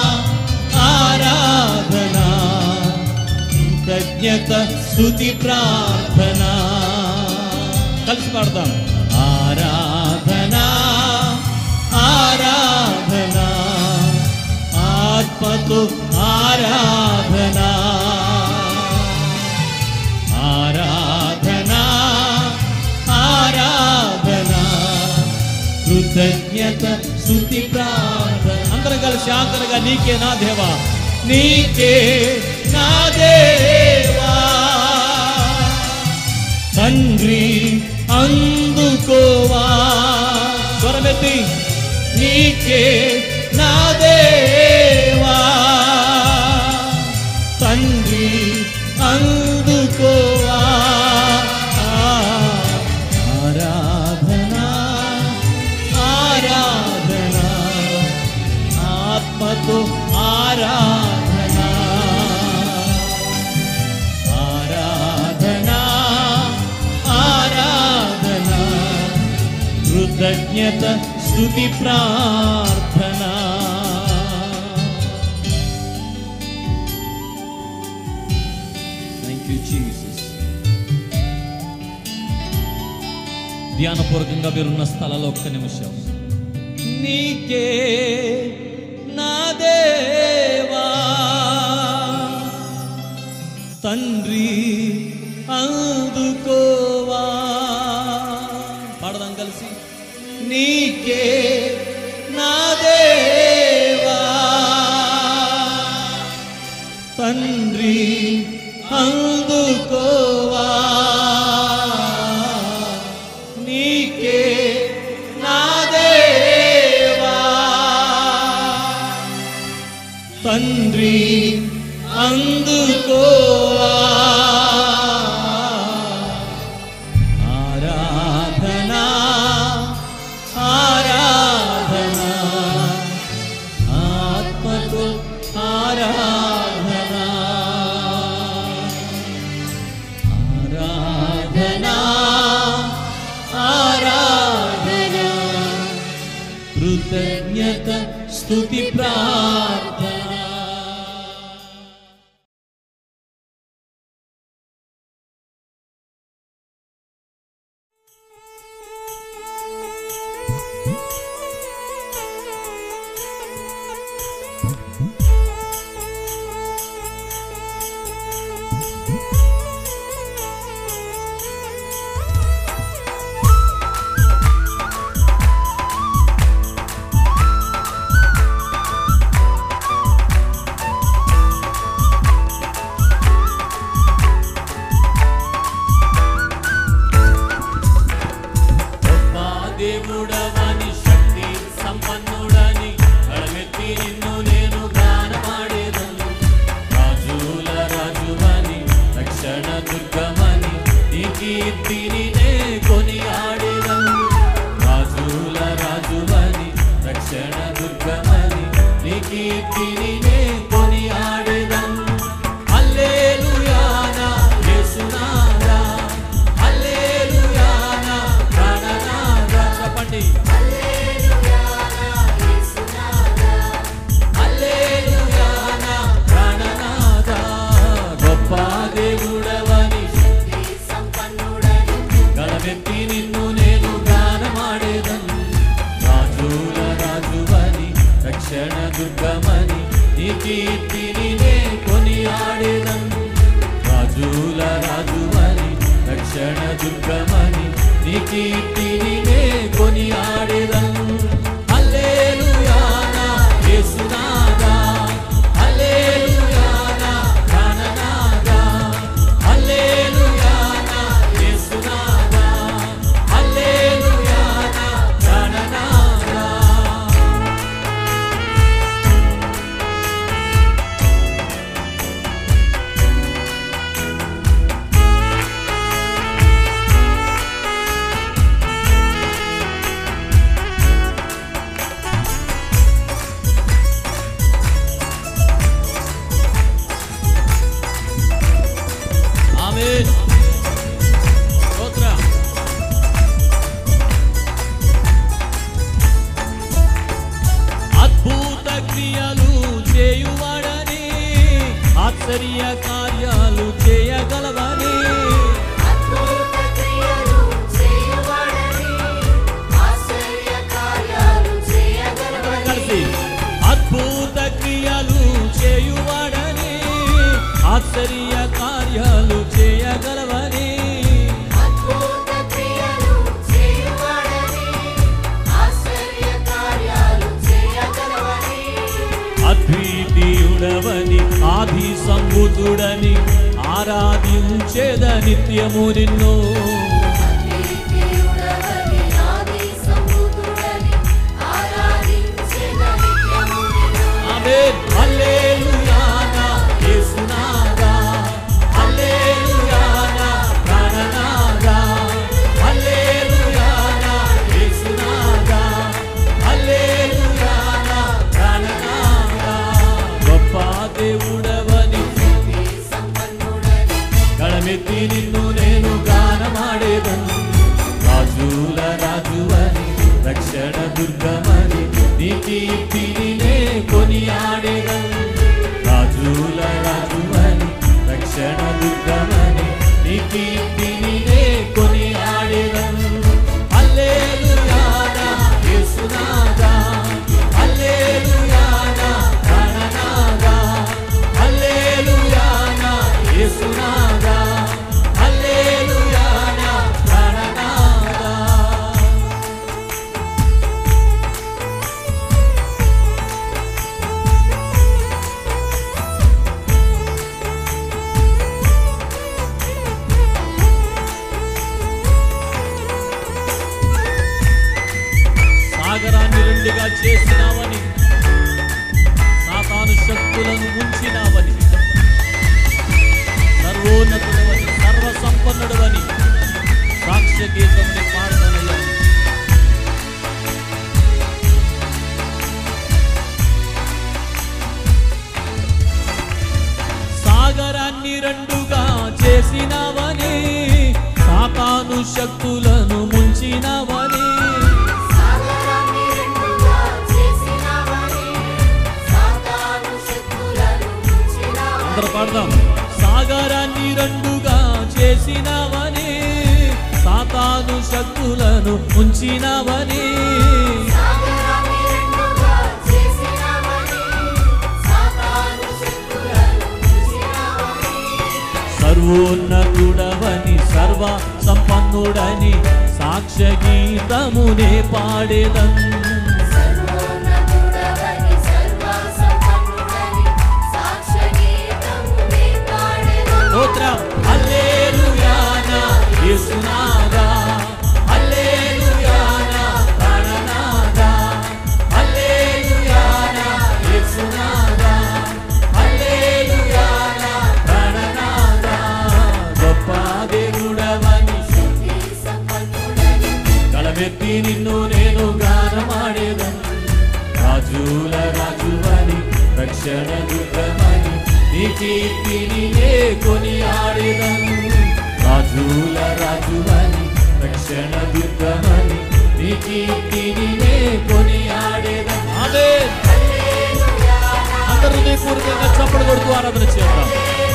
ఆరాధనా కృతజ్ఞత స్థుతి ప్రార్థన కలిసి పాడదాం ఆరాధనా ఆరాధనా ఆత్మతో ఆరాధనా ఆరాధనా ఆరాధనా కృతజ్ఞత స్థుతి ప్రార్థన అందరం కలిసి ఆఖరిగా నీకే నా దేవా నీకే నా దేవా తండ్రి అందుకోవా స్వరమెత్తి నీకే నా దేవా తండ్రి అందుకోవా ఆరాధనా ఆరాధనా ఆత్మతో ఆరాధనా ఆరాధనా ఆరాధనా కృతజ్ఞత స్థుతి ప్రార్థనా థ్యాంక్ యూ జీసస్ ధ్యానపూర్వకంగా మీరున్న స్థలంలో ఒక్క నిమిషం నీకే నా దేవా తండ్రి అందుకోవా పాడదాం కలిసి నీకే నా దేవా తండ్రి అందుకోవా నీకే నా దేవా తండ్రి అందుకోవా ఆరాధనా ఆరాధనా ఆత్మతో ఆరాధనా ఆరాధనా ఆరాధనా కృతజ్ఞత స్తుతి ప్రార్థన నీకే రక్షణ దుర్గమని నీ కీర్తిని నే కొనియాడేదను రాజుల రాజువని రక్షణ దుర్గమని నీ కీర్తిని నే కొనియాడేదను హల్లెలూయా నా యేసునాథా హల్లెలూయా నా ప్రాణనాథా చెప్పండి హల్లెలూయా నా ప్రాణనాథా గొప్ప దేవుడవని గళమెత్తి నిన్ను నేను గానమాడేదను రాజుల రాజువని రక్షణ దుర్గమని నీ కీర్తిని నే కొనియాడేదను రాజుల రాజువని రక్షణ దుర్గమని నీ కీర్తిని నే కొనియాడేదను హల్లెలూయా నా యేసునాథా హల్లెలూయా నా ప్రాణనాథా హల్లెలూయా నా యేసునాథా హల్లెలూయా నా ప్రాణనాథా ఆమేన్ స్తోత్రం అద్భుత క్రియలు చేయువాడని ఆశ్చర్య కార్యాలు చేయగలవని అందరం కలిసి అద్భుత క్రియలు చేయువాడని ఆశ్చర్య కార్యాలు చేయగలవని అద్వితీయుడవని ఆది సంబుతుడని ఆరాధించేద నిత్యము నిన్ను ఆమేన్ హల్లెలూయా నా యేసునాథా హల్లెలూయా నా ప్రాణనాథా హల్లెలూయా నా యేసునాథా హల్లెలూయా నా ప్రాణనాథా గొప్ప దేవుడవని గళమెత్తి నిన్ను నేను గానమాడేదను రాజుల రాజువని రక్షణ దుర్గమని నీ కీర్తిని నే కొనియాడేదను రాజుల రాజువని రక్షణ దుర్గమని నీ కీర్తిని నే కొనియాడేదను హల్లెలూయా నా యేసునాథా హల్లెలూయా నా ప్రాణనాథా హల్లెలూయా నా యేసునాథా హల్లెలూయా నా ప్రాణనాథా సాగరాన్ని రెండుగా చేసినావని సాతాను శక్తులను ఉంచినావని సర్వోన్నతుడవని సర్వ సంపన్నుడవని సాక్ష్య గీతముని పాడనయ్యా సాగరాన్ని రెండుగా చేసినావని సాతాను శక్తులను ముంచినావని అందరూ పాడదాం సాగరాన్ని రెండుగా చేసినావని సాతాను శక్తులను ఉంచినావని సర్వోన్నతుడవని సర్వ సంపన్నుడని సాక్ష్య గీతమునే పాడేదన్ స్తోత్రం హల్లెలూయా నా యేసునాథా హల్లెలూయా నా ప్రాణనాథా హల్లెలూయా నా యేసునాథా హల్లెలూయా నా ప్రాణనాథా రక్షణ దుర్గమని నీ కీర్తిని నే కొని ఆడేదను రాజుల రాజువని రక్షణ దుర్గమని నీ కీర్తిని నే కొని ఆడేదను అదే అందరూ హృదయపూర్వకంగా చప్పడు కొడుతూ ఆరాధన చేద్దాం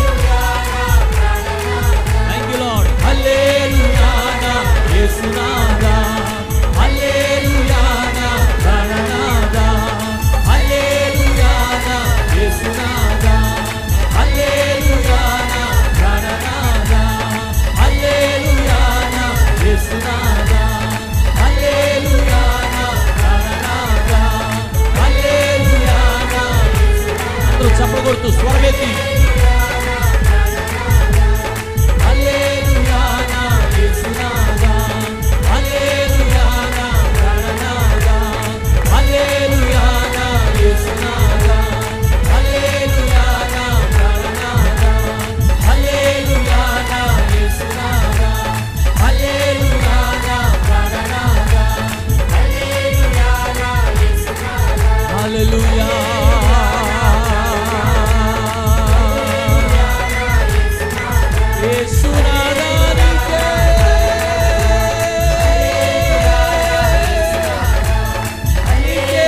థ్యాంక్ యూ లార్డ్ హల్లెలూయా నా యేసునాదా హల్లెలూయా నా ప్రాణనాదా హల్లెలూయా నా యేసునాదా హల్లెలూయా నా ప్రాణనాదా హల్లెలూయా నా యేసునాదా హల్లెలూయా నా ప్రాణనాదా హల్లెలూయా నా అందరూ చప్పలు కొడుతూ స్వరమెత్తి హల్లెలూయా నా యేసునాదా హల్లెలూయా నా ప్రాణనాదా హల్లెలూయా నా యేసునాదా హల్లెలూయా నా ప్రాణనాదా హల్లెలూయా నా యేసునాదా హల్లెలూయా నా ప్రాణనాదా హల్లెలూయా నా యేసునాదా హల్లెలూయా యేసునాదానికే నీకే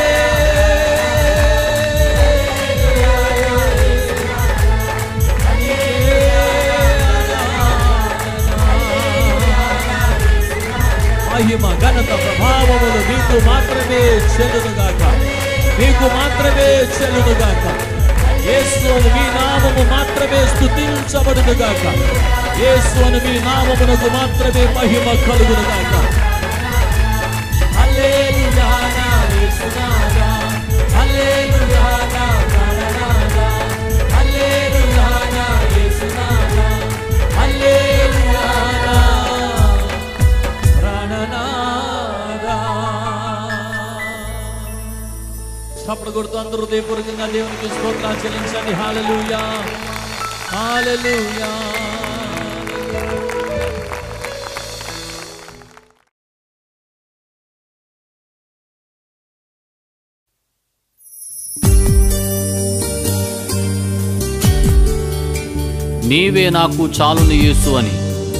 మహిమ ఘనత ప్రభావములు మీకు మాత్రమే చెల్లునుగాక మీకు మాత్రమే చెల్లునుగాక యేసు అని మీ నామము మాత్రమే స్తుతించబడునుగాక యేసు అని మీ నామమునకు మాత్రమే మహిమ కలుగునుగాక హల్లెలూయా నా యేసునాదా హల్లెలూయా నా ప్రాణనాదా హల్లెలూయా నా యేసునాదా హల్లెలూయా నా ప్రాణనాదా చప్పుడు కొడుతూ అందరూ హృదయపూర్వకంగా దేవునికి స్తోత్రాలు చెల్లించండి హాలలుయా హాలలుయా నీవే నాకు చాలుని యేసు అని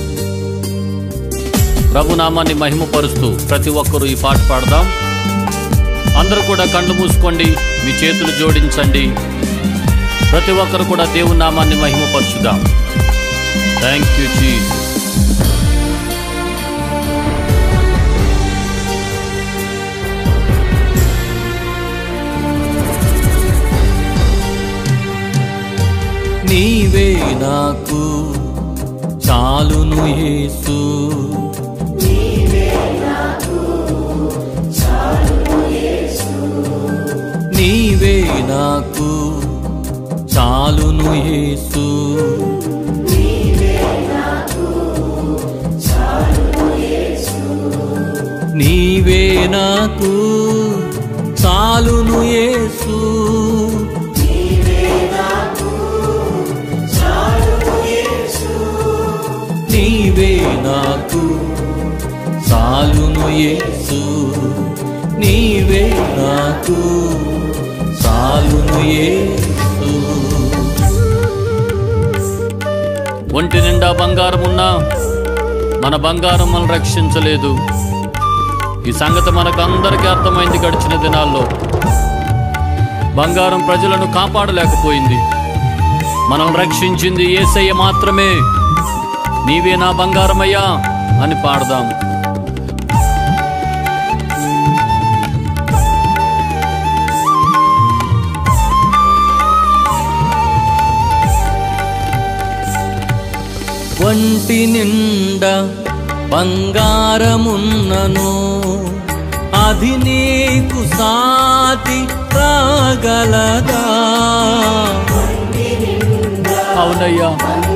ప్రభునామాన్ని మహిమపరుస్తూ ప్రతి ఒక్కరూ ఈ పాట పాడదాం అందరూ కూడా కళ్ళు మూసుకోండి మీ చేతులు జోడించండి ప్రతి ఒక్కరు కూడా దేవుని నామాన్ని మహిమపరచుదాం థ్యాంక్ యూ జీసస్ నీవే నాకు చాలును యేసు నీవే నాకు చాలును యేసు నీవే నాకు చాలును యేసు నీవే నాకు చాలును యేసు నీవే నాకు చాలును యేసు ఒంటి నిండా బంగారం ఉన్నా మన బంగారం మనం రక్షించలేదు ఈ సంగతి మనకు అందరికీ అర్థమైంది గడిచిన దినాల్లో బంగారం ప్రజలను కాపాడలేకపోయింది మనం రక్షించింది ఏసయ్య మాత్రమే నీవే నా బంగారమయ్యా అని పాడదాం ఒంటి నిండా బంగారమున్నను అది నీకు సాటి రాగలదా అవునయ్యా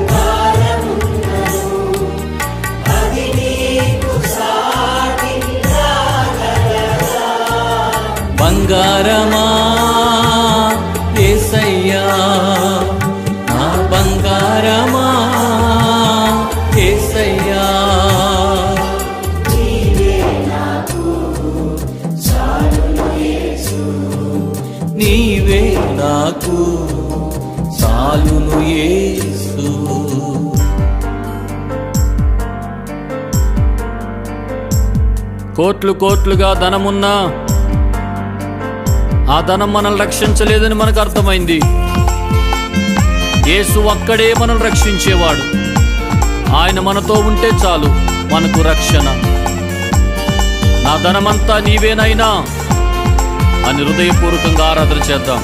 బంగారమా ఏసయ్యా నా బంగారమా ఏసయ్యా నీవే నాకు కోట్లు కోట్లుగా ధనమున్నా ఆ ధనం మనల్ని రక్షించలేదని మనకు అర్థమైంది యేసు ఒక్కడే మనల్ని రక్షించేవాడు ఆయన మనతో ఉంటే చాలు మనకు రక్షణ నా ధనమంతా నీవేనైనా అని హృదయపూర్వకంగా ఆరాధన చేద్దాం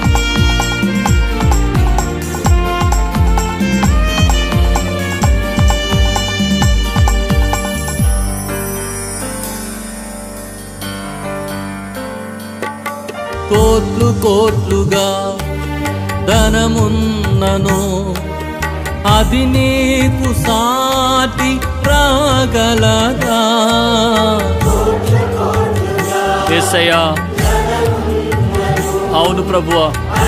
కోట్లు కోట్లుగా ధనమున్నను అది నీకు సాటి రాగలగా ఏసయ్యా అవును ప్రభువా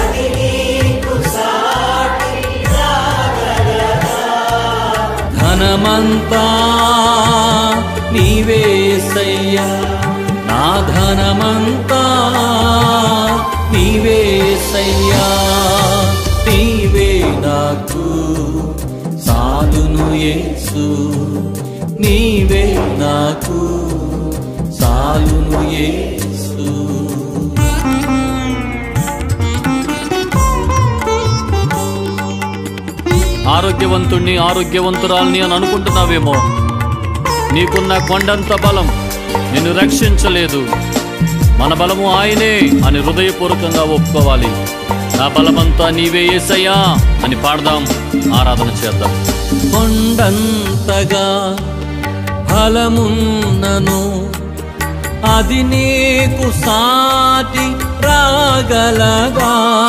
ధనమంతా నీవేసయ్యా నా ధనమంతా నీవేసయ్యా నీవే నాకు సాలును యేసు నీవే నాకు సాలును యేసు ఆరోగ్యవంతుణ్ణి ఆరోగ్యవంతురాల్ని అని అనుకుంటున్నావేమో నీకున్న కొండంత బలం నిన్ను రక్షించలేదు మన బలము ఆయనే అని హృదయపూర్వకంగా ఒప్పుకోవాలి నా బలమంతా నీవే ఏసయ్యా అని పాడదాం ఆరాధన చేద్దాం కొండంతగా ఫలమున్నను అది నీకు సాటి రాగలగా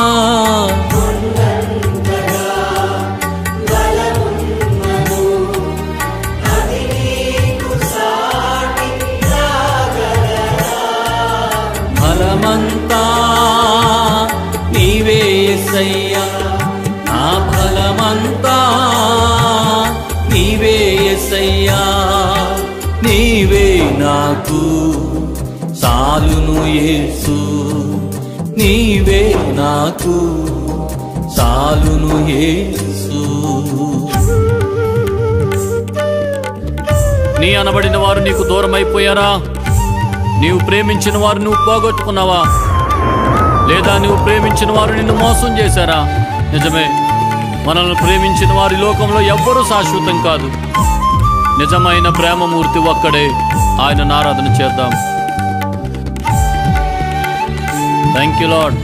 ఫలమంతా నీవే యేసయ్యా నా ఫలమంతా నీవే యేసయ్యా నీవే నాకు సాలును యేసు నీవే నాకు సాలును యేసు నీ అనబడిన వారు నీకు దూరం అయిపోయారా నీవు ప్రేమించిన వారు నువ్వు పోగొట్టుకున్నావా లేదా నువ్వు ప్రేమించిన వారు నిన్ను మోసం చేశారా నిజమే మనల్ని ప్రేమించిన వారి లోకంలో ఎవ్వరూ శాశ్వతం కాదు నిజమైన ప్రేమమూర్తి ఒక్కడే ఆయన ఆరాధన చేద్దాం థ్యాంక్ యూ లాడ్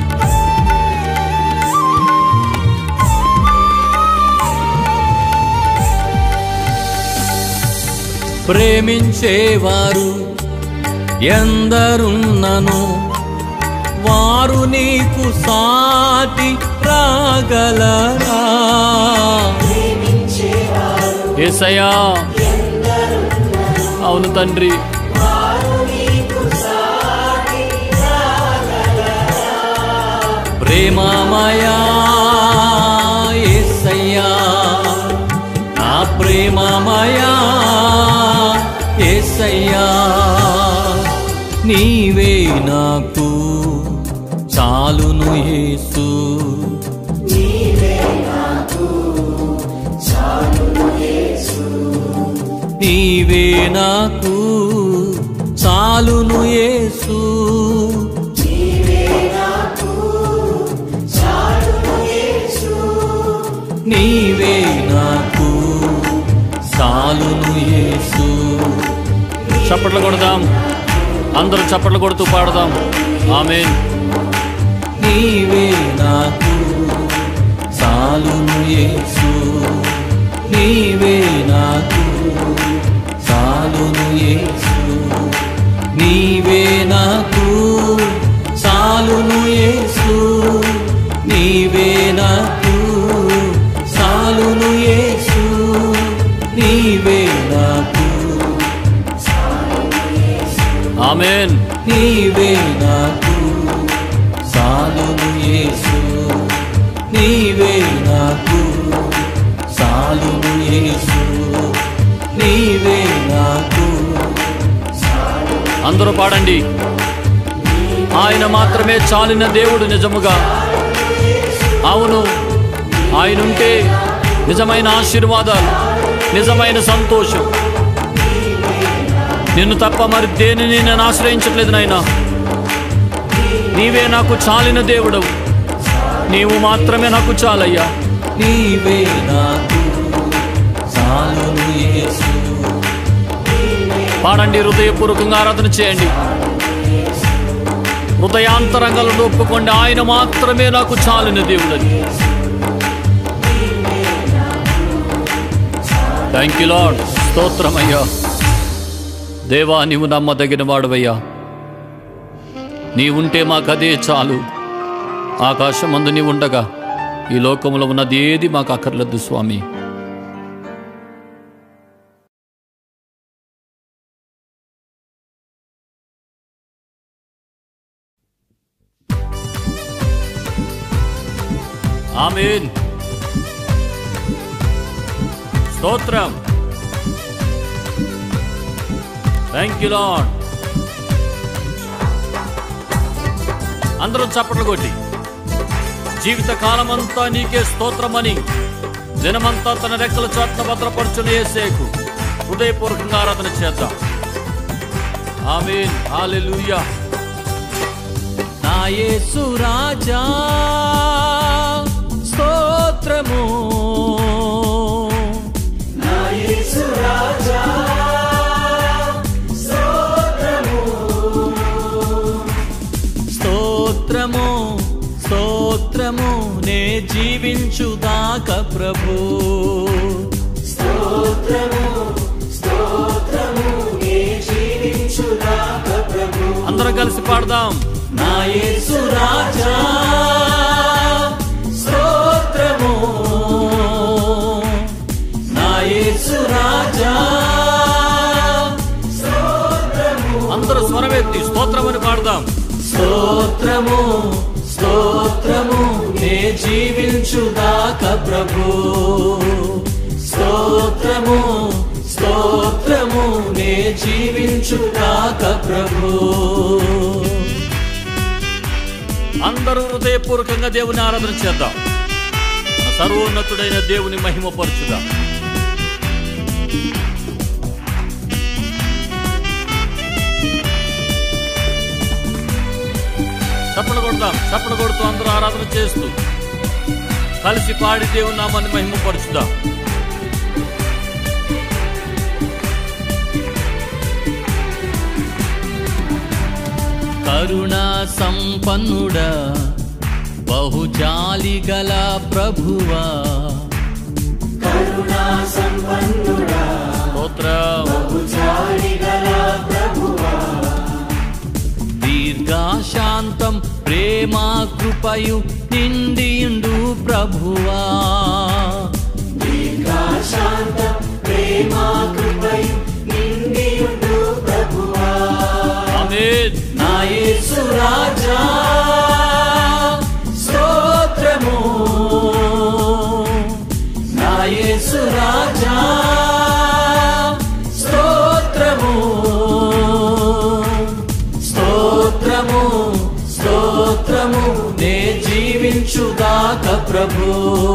ప్రేమించేవారు ఎందరున్నను వారు నీకు సాటి రాగలరా ఏసయ్యా అవును తండ్రి ప్రేమమయా యేసయ్యా నా ప్రేమమయా యేసయ్యా నీవే నాకు చాలును యేసు నీవే నాకు చాలును యేసు నీవే నాకు చాలును యేసు చప్పట్లు కొడదాం అందరూ చప్పట్లు కొడుతూ పాడదాం ఆమెన్ నీవే నాకు చాలును యేసు నీవే నాకు చాలును యేసు నీవే నాకు చాలును యేసు నీవే నాకు చాలును యేసు నీవే నాకు ఆమెన్ నీవే నాకు సాలును యేసు నీవే నాకు సాలును యేసు నీవే నాకు అందరూ పాడండి ఆయన మాత్రమే చాలిన దేవుడు నిజముగా అవును ఆయన ఉంటే నిజమైన ఆశీర్వాదాలు నిజమైన సంతోషం నిన్ను తప్ప మరి దేనిని నేను ఆశ్రయించట్లేదు నాయనా నీవే నాకు చాలిన దేవుడవు నీవు మాత్రమే నాకు చాలయ్యా నీవే నాకు చాలును యేసు పాడండి హృదయపూర్వకంగా ఆరాధన చేయండి హృదయాంతరంగంలో ఒప్పుకోండి ఆయన మాత్రమే నాకు చాలిన దేవుడని థ్యాంక్ యూ లాడ్ స్తోత్రమయ్యా దేవా నీవు నమ్మదగిన వాడవయ్యా నీవుంటే మాకు అదే చాలు ఆకాశమందు నీ ఉండగా ఈ లోకంలో ఉన్నది ఏది మాకు అక్కర్లేదు స్వామి ఆమేన్ స్తోత్రం థ్యాంక్ యూ లాడ్ అందరూ చప్పట్లు కొట్టి జీవిత కాలమంతా నీకే స్తోత్రమని దినమంతా తన రెక్కల చాట్న భద్రపరచున ఏసేకు హృదయపూర్వకంగా ఆరాధన చేద్దాం ఆమేన్ హల్లెలూయా నా యేసు రాజా స్తోత్రము స్తోత్రము స్తోత్రము నే జీవించుదాక ప్రభు అందరం కలిసి పాడదాం నా యేసు రాజా స్తోత్రము నా యేసు రాజా అందరూ స్వరమెత్తి స్తోత్రమని పాడదాం స్తోత్రము స్తోత్రము నే జీవించుదాక ప్రభు స్తోత్రము స్తోత్రము నే జీవించుదాక ప్రభు అందరూ హృదయపూర్వకంగా దేవుని ఆరాధన చేద్దాం మన సర్వోన్నతుడైన దేవుని మహిమపరచుదాం చప్పలు కొడదాం చప్పలు కొడుతూ అందరూ ఆరాధన చేస్తూ కలిసి పాడి దేవుని నామాన్ని మహిమపరచుదాం కరుణా సంపన్నుడా బహుజాలి గల ప్రభువా స్తోత్రం దీర్ఘశాంతం ప్రేమ కృపయు నిండియుండు ప్రభువా ఆమేన్ నా యేసు రాజా స్తోత్రము నా యేసు రాజా స్తోత్రము స్తోత్రము స్తోత్రము నే జీవించుగాక ప్రభు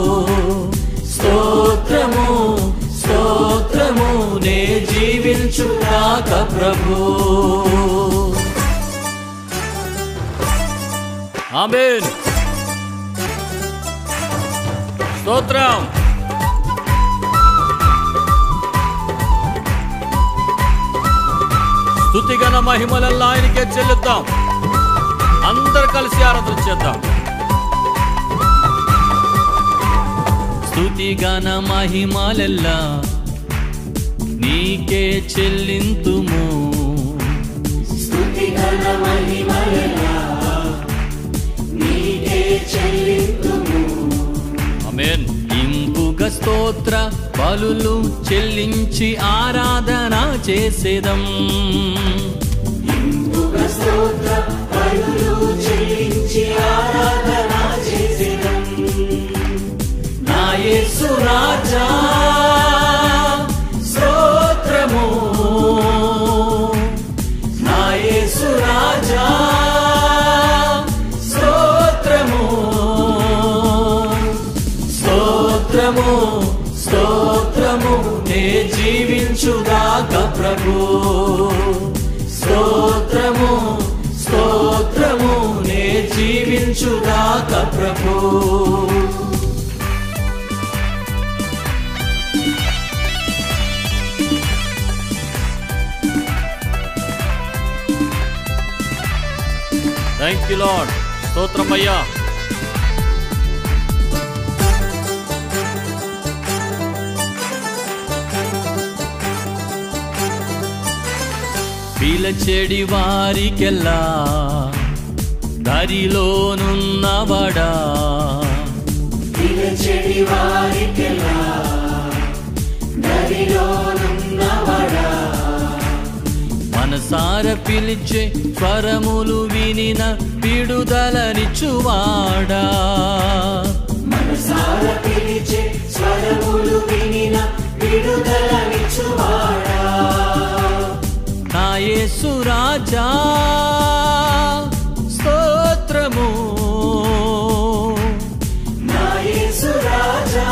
స్తోత్రము స్తోత్రము నే జీవించుగాక ప్రభు ఆమేన్ స్తోత్రం స్థుతిగణ మహిమలల్లా ఆయనకే చెల్లిద్దాం అందరు కలిసి ఆరాధన చేద్దాం స్తుతి గణ మహిమలెల్లా నీకే చెల్లింతుము ఆమేన్ ఇంపుగ స్తోత్ర బలులు చెల్లించి ఆరాధన చేసేదం నా యేసు రాజా స్తోత్రము నా యేసు రాజా స్తోత్రము స్తోత్రము స్తోత్రము నే నే జీవించుగాక ప్రభు స్తోత్రము స్తోత్రము నే జీవించుగాక ప్రభు థ్యాంక్ యూ లాడ్ స్తోత్రం అయ్యా పిలచెడి వారికెల్లా దారిలోనున్నవాడా చెడి వారికెలా నదిలోనున్నవడా మనసార పిలిచే స్వరములు వినిన విడుదలనిచ్చువాడా మనసార పిలిచే స్వరములు వినిన విడుదలనిచ్చువాడా నా యేసు రాజా స్తోత్రము నా యేసు రాజా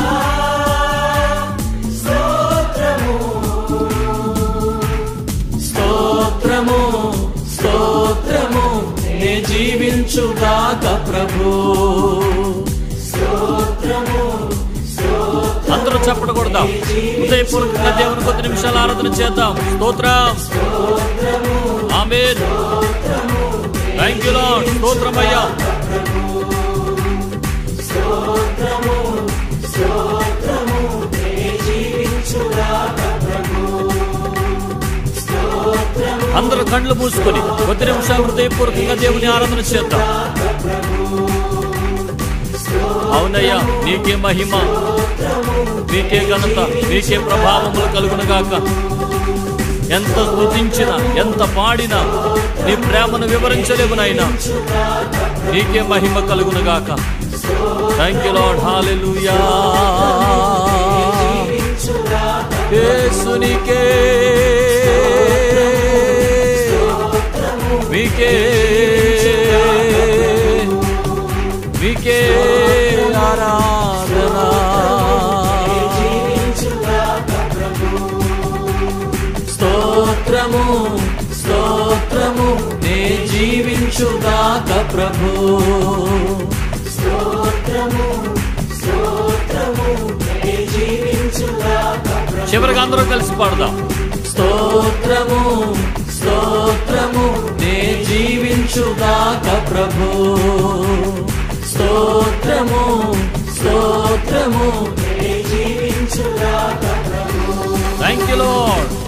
స్తోత్రము స్తోత్రము స్తోత్రము నే జీవించుగాక ప్రభు స్తోత్రము అందరూ చెప్పకూడదాం హృదయపూర్వకంగా దేవుని కొద్ది నిమిషాలు ఆరాధన చేద్దాం స్తోత్రం ఆమేన్ థ్యాంక్ యూ లార్డ్ స్తోత్రం అయ్యా అందరూ కళ్ళు మూసుకొని కొద్ది నిమిషాలు హృదయపూర్వకంగా దేవుని ఆరాధన చేద్దాం అవునయ్యా నీకే మహిమ నీకే ఘనత నీకే ప్రభావములు కలుగునుగాక ఎంత స్తుతించినా ఎంత పాడినా నీ ప్రేమను వివరించలేవు నాయనా నీకే మహిమ కలుగునుగాక థ్యాంక్ యూ లార్డ్ హాలెలూయా యేసు నీకే మీకే మీకే ఆరాధనా స్తోత్రము స్తోత్రము నే జీవించుగాక ప్రభు స్తోత్రము స్తోత్రము నే జీవించుగాక ప్రభు చివరిగా అందరూ కలిసి పాడదాం స్తోత్రము స్తోత్రము నే జీవించుగాక ప్రభు స్తోత్రము స్తోత్రము నే జీవించుగాక ప్రభు థ్యాంక్ యూ లార్డ్